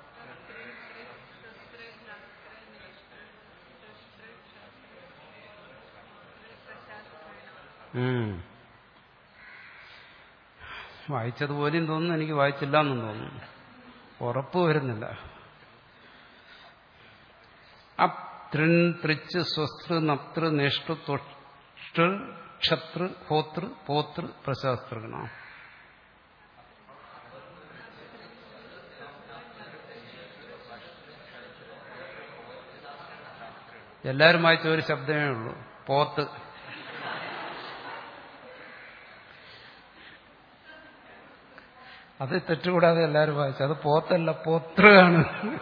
A: ഉം. വായിച്ചതുപോലെയും തോന്നുന്നു എനിക്ക് വായിച്ചില്ല എന്നും തോന്നുന്നു ഉറപ്പ് വരുന്നില്ല അപ് തൃൺ തൃച്ച് സ്വസ്തൃ നപ്തൃ നേഷ്ടു ത്വഷ്ടൃ ക്ഷതൃ ഹോതൃ പോതൃ പ്രശാസ്തൃഗണ എല്ലാവരും വായിച്ച ഒരു ശബ്ദമേ ഉള്ളൂ പോത്ത് അത് തെറ്റുകൂടാതെ എല്ലാവരും വായിച്ചു അത് പോത്തല്ല പോത്രയാണ്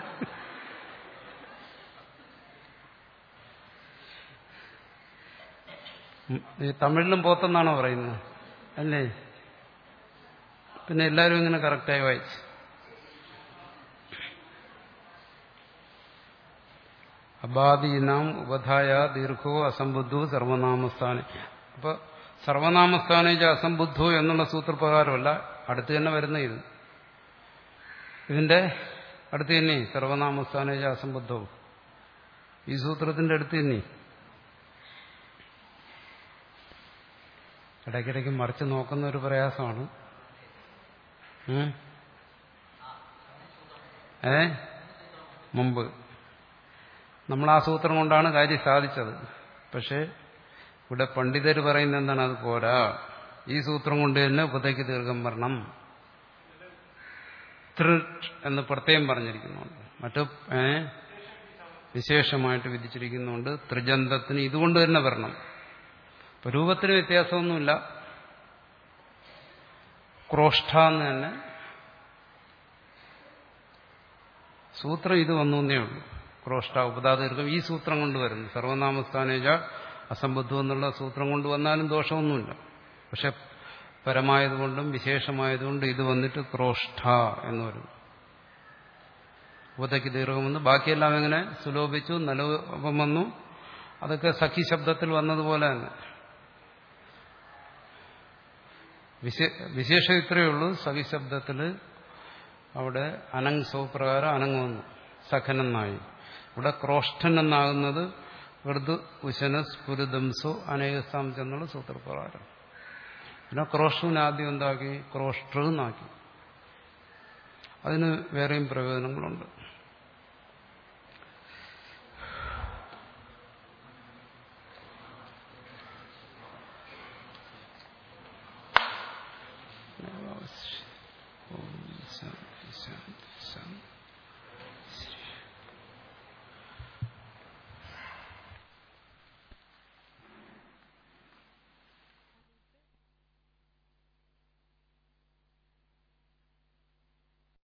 A: ഉം, ഈ തമിഴിലും പോത്തെന്നാണോ പറയുന്നത് അല്ലേ പിന്നെ എല്ലാവരും ഇങ്ങനെ കറക്റ്റായി വായിച്ചു അബാധീനാം ഉപധായ ദീർഘോ അസംബുദ്ധോ സർവനാമസ്ഥാനം അപ്പൊ സർവനാമസ്ഥാനേജ അസംബുദ്ധോ എന്നുള്ള സൂത്രപ്രകാരമല്ല അടുത്ത് തന്നെ വരുന്ന ഇത് ഇതിന്റെ അടുത്ത് തന്നെ സർവനാമസ്ഥാനേജ അസംബുദ്ധവും ഈ സൂത്രത്തിന്റെ അടുത്ത് തന്നെ ഇടയ്ക്കിടയ്ക്ക് മറിച്ച് നോക്കുന്ന ഒരു പ്രയാസമാണ് ഉം? ഏ മുമ്പ് നമ്മൾ ആ സൂത്രം കൊണ്ടാണ് കാര്യം സാധിച്ചത് പക്ഷേ ഇവിടെ പണ്ഡിതർ പറയുന്നത് എന്താണ് അത് പോരാ ഈ സൂത്രം കൊണ്ട് തന്നെ ഉപതയ്ക്ക് ദീർഘം വരണം തൃട്ട് എന്ന് പ്രത്യേകം പറഞ്ഞിരിക്കുന്നുണ്ട് മറ്റു ഏ വിശേഷമായിട്ട് വിധിച്ചിരിക്കുന്നുണ്ട് ത്രിജന്തത്തിന് ഇതുകൊണ്ട് തന്നെ വരണം ഇപ്പൊ രൂപത്തിന് വ്യത്യാസമൊന്നുമില്ല ക്രോഷ്ഠ എന്ന് തന്നെ സൂത്രം ഇത് വന്നു എന്നേ ഉള്ളൂ ക്രോഷ്ട ഉപതാദീർഘം ഈ സൂത്രം കൊണ്ട് വരുന്നു സർവനാമസ്ഥാനേജ അസംബുദ്ധം എന്നുള്ള സൂത്രം കൊണ്ട് വന്നാലും ദോഷമൊന്നുമില്ല പക്ഷെ പരമായതുകൊണ്ടും വിശേഷമായതുകൊണ്ട് ഇത് വന്നിട്ട് ക്രോഷ്ഠ എന്ന് വരുന്നു ഉപതയ്ക്ക് ദീർഘം വന്നു ബാക്കിയെല്ലാം എങ്ങനെ സുലോഭിച്ചു നലോപം വന്നു അതൊക്കെ സഖി ശബ്ദത്തിൽ വന്നതുപോലെ തന്നെ വിശേഷം ഇത്രയേ ഉള്ളൂ സഖി ശബ്ദത്തിൽ അവിടെ അനങ് സൗപ്രകാരം അനങ് വന്നു സഖനെന്നായി ഇവിടെ ക്രോഷ്ഠൻ എന്നാകുന്നത് ഋതു ഉശന സ്ഫുരിതംസോ അനേകസ്ഥാം ചെന്നുള്ള സൂത്രപ്രകാരം പിന്നെ ക്രോഷ്ടുവിന് ആദ്യം എന്താക്കി ക്രോഷ്ടൃ എന്നാക്കി അതിന് വേറെയും പ്രയോജനങ്ങളുണ്ട്